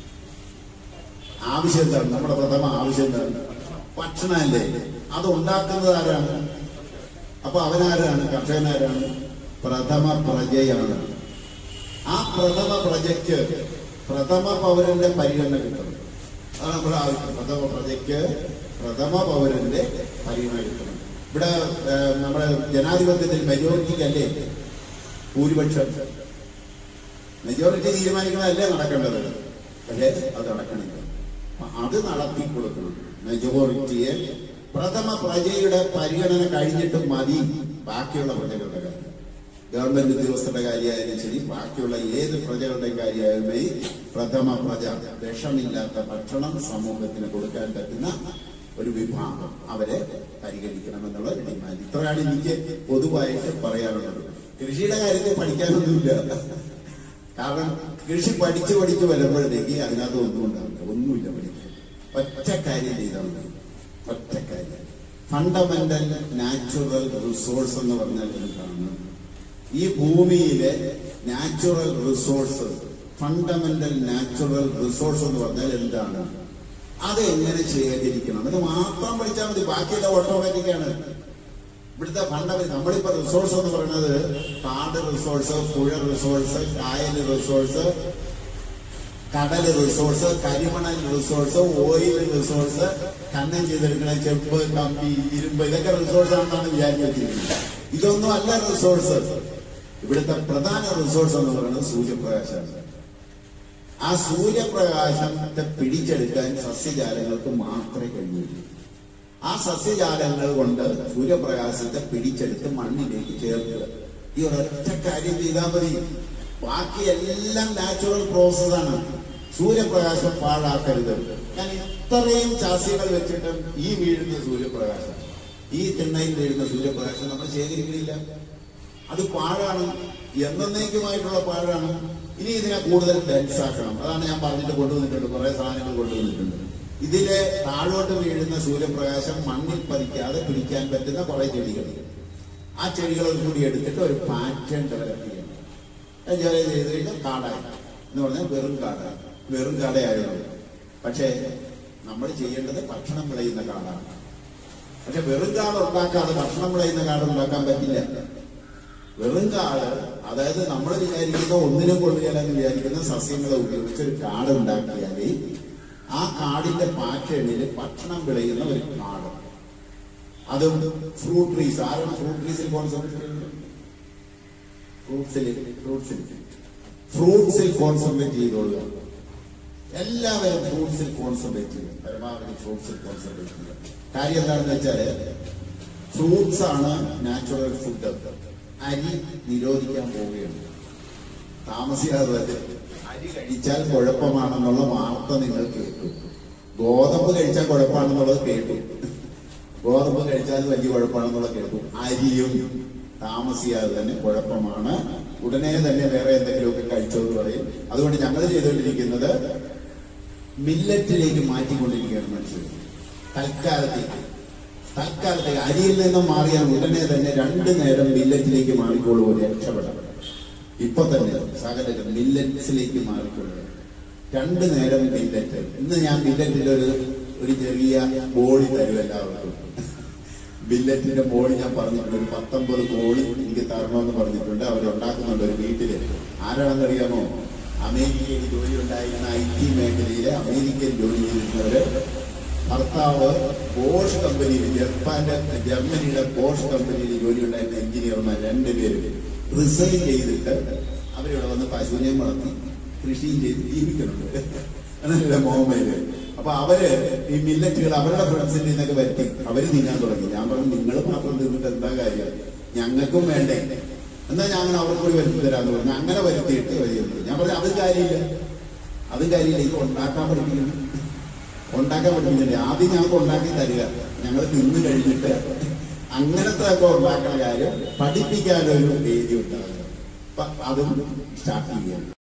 ആവശ്യം എന്താണ് നമ്മുടെ പ്രഥമ ആവശ്യം എന്താണ് ഭക്ഷണമല്ലേ അത് ഉണ്ടാക്കുന്നത് ആരാണ് അപ്പൊ അവനാരാണ് കർഷകനാരാണ് പ്രഥമ പ്രജയാണ് ആ പ്രഥമ പ്രജയ്ക്ക് പ്രഥമ പൗരന്റെ പരിഗണന കിട്ടണം അതാണ് നമ്മുടെ ആവശ്യം പ്രഥമ പ്രജയ്ക്ക് പ്രഥമ പൗരന്റെ പരിഗണന കിട്ടണം ഇവിടെ ഏഹ്, നമ്മുടെ ജനാധിപത്യത്തിൽ മെജോറിറ്റിക്കല്ലേ ഭൂരിപക്ഷം മെജോറിറ്റി തീരുമാനിക്കണതല്ലേ നടക്കേണ്ടത് പക്ഷേ അത് നടക്കണില്ല അപ്പൊ അത് നടത്തി കൊടുക്കണം മെജോറിറ്റിയെ പ്രഥമ പ്രജയുടെ പരിഗണന കഴിഞ്ഞിട്ട് മതി ബാക്കിയുള്ള പ്രജകളുടെ കാര്യം ഗവൺമെന്റ് ഉദ്യോഗസ്ഥരുടെ കാര്യമായാലും ശരി ബാക്കിയുള്ള ഏത് പ്രജകളുടെ കാര്യമായാലും ഈ പ്രഥമ പ്രജ വിഷമില്ലാത്ത ഭക്ഷണം സമൂഹത്തിന് കൊടുക്കാൻ പറ്റുന്ന ഒരു വിഭാഗം അവരെ പരിഗണിക്കണമെന്നുള്ള ഒരു ഡിമാൻഡ് ഇത്രയാണ് എനിക്ക് പൊതുവായിട്ട് പറയാനുള്ളത് കൃഷിയുടെ കാര്യത്തിൽ പഠിക്കാനൊന്നുമില്ല കാരണം കൃഷി പഠിച്ച് പഠിച്ച് വരുമ്പോഴത്തേക്ക് അതിനകത്ത് ഒന്നും ഉണ്ടാവില്ല ഒന്നുമില്ല പഠിക്കാൻ ഒറ്റ കാര്യം ചെയ്താൽ മതി ഒറ്റ കാര്യം ഫണ്ടമെന്റൽ നാച്ചുറൽ റിസോഴ്സ് എന്ന് പറഞ്ഞാൽ എന്താണ് ഈ ഭൂമിയിലെ natural resource fundamental natural resource എന്ന് പറഞ്ഞാൽ എന്താണ് അത് എങ്ങനെ ശേഖരിക്കണം ഇത് മാത്രം പഠിച്ചാൽ മതി ബാക്കിയെല്ലാം ഓട്ടോമാറ്റിക് ആണ് ഇവിടുത്തെ ഫണ്ടമെന്റ് നമ്മളിപ്പോ റിസോഴ്സ് എന്ന് പറയുന്നത് കാട് റിസോഴ്സ് പുഴ റിസോഴ്സ് കായൽ റിസോഴ്സ് കടൽ റിസോഴ്സ് കരിമണൽ റിസോഴ്സ് ഓയിൽ റിസോഴ്സ് കണ്ണം ചെയ്തെടുക്കുന്ന ചെമ്പ് കമ്പി ഇരുമ്പ് ഇതൊക്കെ റിസോഴ്സ് ആണെന്നാണ് വിചാരിച്ചു വെച്ചിരിക്കുന്നത് ഇതൊന്നും അല്ല റിസോഴ്സ് ഇവിടുത്തെ പ്രധാന റിസോഴ്സ് എന്ന് പറയുന്നത് സൂര്യപ്രകാശമാണ് ആ സൂര്യപ്രകാശത്തെ പിടിച്ചെടുക്കാൻ സസ്യജാലങ്ങൾക്ക് മാത്രമേ കഴിയുള്ളൂ ആ സസ്യജാലങ്ങൾ കൊണ്ട് സൂര്യപ്രകാശത്തെ പിടിച്ചെടുത്ത് മണ്ണിലേക്ക് ചേർക്കുക ഈ ഒരൊറ്റ കാര്യം ചെയ്താൽ മതി ബാക്കി എല്ലാം നാച്ചുറൽ പ്രോസസ്സാണ് സൂര്യപ്രകാശം പാഴാക്കരുത് ഞാൻ ഇത്രയും ചാസ്യങ്ങൾ വെച്ചിട്ടും ഈ വീഴുന്ന സൂര്യപ്രകാശം ഈ തിണ്ണയിൽ വീഴുന്ന സൂര്യപ്രകാശം നമ്മൾ ശേഖരിക്കണില്ല അത് പാഴാണ് എന്നേക്കുമായിട്ടുള്ള പാഴാണ് ഇനി ഇതിനെ കൂടുതൽ ഡെൻസ് ആക്കണം അതാണ് ഞാൻ പറഞ്ഞിട്ട് കൊണ്ടുവന്നിട്ടുണ്ട് കുറെ സാധനങ്ങൾ കൊണ്ടുവന്നിട്ടുണ്ട് ഇതിലെ താഴോട്ട് വീഴുന്ന സൂര്യപ്രകാശം മണ്ണിൽ പതിക്കാതെ പിടിക്കാൻ പറ്റുന്ന കുറെ ചെടികൾ ആ ചെടികളെ കൂടി എടുത്തിട്ട് ഒരു പാറ്റേൺ ഡെവലപ്പ് ചെയ്യണം ജോലി ചെയ്ത് കഴിഞ്ഞാൽ കാടായി എന്ന് പറഞ്ഞാൽ വെറും കാടായി വെറും കാടയായിരുന്നു പക്ഷേ നമ്മൾ ചെയ്യേണ്ടത് ഭക്ഷണം വിളയുന്ന കാടാണ് പക്ഷെ വെറും കാട് ഉണ്ടാക്കാതെ ഭക്ഷണം വിളയുന്ന കാട് ഉണ്ടാക്കാൻ പറ്റില്ല വെറും കാട് അതായത് നമ്മൾ വിചാരിക്കുന്ന ഒന്നിനും കൊള്ളുകയില്ലെന്ന് വിചാരിക്കുന്ന സസ്യങ്ങളെ ഉപയോഗിച്ച് ഒരു കാട് ഉണ്ടാക്കിയാൽ ആ കാടിന്റെ പാറ്റേണിൽ ഭക്ഷണം വിളയുന്ന ഒരു കാട് അതും ഫ്രൂട്ട് ട്രീസ് ആരാണ് ഫ്രൂട്ട് ട്രീസിൽ കോൺസെൻട്രേറ്റ് ചെയ്യുന്നത് ഫ്രൂട്ട്സിൽ ഫ്രൂട്ട്സിൽ ഫ്രൂട്ട്സിൽ കോൺസെൻട്രേറ്റ് ചെയ്തോളുക എല്ലാവരും ഫ്രൂട്ട്സിൽ കോൺസെൻട്രേറ്റ് ചെയ്യും പരമാവധി ഫ്രൂട്ട്സിൽ കോൺസെൻട്രേറ്റ് ചെയ്യുക കാര്യം എന്താണെന്ന് വെച്ചാല് ഫ്രൂട്ട്സ് ആണ് നാച്ചുറൽ ഫുഡ് അരി നിരോധിക്കാൻ പോവുകയാണ് താമസിയാതെ തന്നെ അരി കഴിച്ചാൽ കുഴപ്പമാണെന്നുള്ള വാർത്ത നിങ്ങൾ കേട്ടു ഗോതമ്പ് കഴിച്ചാൽ കുഴപ്പമാണെന്നുള്ളത് കേട്ടു ഗോതമ്പ് കഴിച്ചാൽ വലിയ കുഴപ്പമാണെന്നുള്ളത് കേട്ടു അരിയും താമസിയാതെ തന്നെ കുഴപ്പമാണ് ഉടനെ തന്നെ വേറെ എന്തെങ്കിലുമൊക്കെ കഴിച്ചോ എന്ന് പറയും അതുകൊണ്ട് ഞങ്ങൾ ചെയ്തുകൊണ്ടിരിക്കുന്നത് മില്ലറ്റിലേക്ക് മാറ്റിക്കൊണ്ടിരിക്കുകയാണ് മനുഷ്യർ തൽക്കാലത്തേക്ക് തൽക്കാലത്തേക്ക് അരിയിൽ നിന്നും മാറിയാൽ ഉടനെ തന്നെ രണ്ടു നേരം മില്ലറ്റിലേക്ക് മാറിക്കോളൂ രക്ഷപ്പെടാം ഇപ്പൊ തന്നെ സകലം മില്ലറ്റ്സിലേക്ക് മാറിക്കൊള്ളുക രണ്ടു നേരം മില്ലറ്റ് ഇന്ന് ഞാൻ മില്ലറ്റിന്റെ ഒരു ഒരു ചെറിയ ബോളി തരും എല്ലാവർക്കും ബില്ലറ്റിന്റെ ബോളി ഞാൻ പറഞ്ഞിട്ടുണ്ട് ഒരു പത്തൊമ്പത് ബോളി എനിക്ക് തരണമെന്ന് പറഞ്ഞിട്ടുണ്ട് അവരുണ്ടാക്കുന്നുണ്ട് ഒരു വീട്ടില് ആരാണെന്നറിയാമോ അമേരിക്കയിൽ ജോലി ഉണ്ടായിരുന്ന ഐ ടി മേഖലയിലെ അമേരിക്കൻ ജോലി ചെയ്തിരുന്നവര് ഭർത്താവ് ബോഷ് കമ്പനിയിൽ ജപ്പാന്റെ ജർമ്മനിയുടെ ബോഷ് കമ്പനിയിൽ ജോലി ഉണ്ടായിരുന്ന എഞ്ചിനീയർമാർ രണ്ടുപേരും റിസൈൻ ചെയ്തിട്ട് അവരിവിടെ വന്ന് പശുവിനെയും വളർത്തി കൃഷിയും ചെയ്ത് ജീവിക്കുന്നുണ്ട് എന്നല്ല മോഹമേല് അപ്പൊ അവര് ഈ മില്ലറ്റുകൾ അവരുടെ ഫ്രണ്ട്സിന്റെ നിന്നൊക്കെ വരുത്തി അവര് തിന്നാൻ തുടങ്ങി ഞാൻ പറഞ്ഞു നിങ്ങൾ മാത്രം തിന്നിട്ട് എന്താ കാര്യം ഞങ്ങൾക്കും വേണ്ടേ എന്നാ ഞാൻ അവർക്ക് കൂടി വരുത്തി തരാന്ന് പറഞ്ഞു അങ്ങനെ വരുത്തിയിട്ട് വരികയുള്ളൂ ഞാൻ പറഞ്ഞു അത് കാര്യമില്ല അത് കാര്യമില്ല ഇത് ഉണ്ടാക്കാൻ പഠിപ്പിക്കണം ഉണ്ടാക്കാൻ പഠിപ്പിക്കുന്നില്ല ആദ്യം ഞങ്ങൾക്ക് ഉണ്ടാക്കി തരിക ഞങ്ങൾ തിന്നു കഴിഞ്ഞിട്ട് അങ്ങനത്തെ ഒക്കെ ഉണ്ടാക്കുന്ന കാര്യം പഠിപ്പിക്കാനൊരു വേദി ഉണ്ടാകുക അപ്പൊ അതും സ്റ്റാർട്ട് ചെയ്യുകയാണ്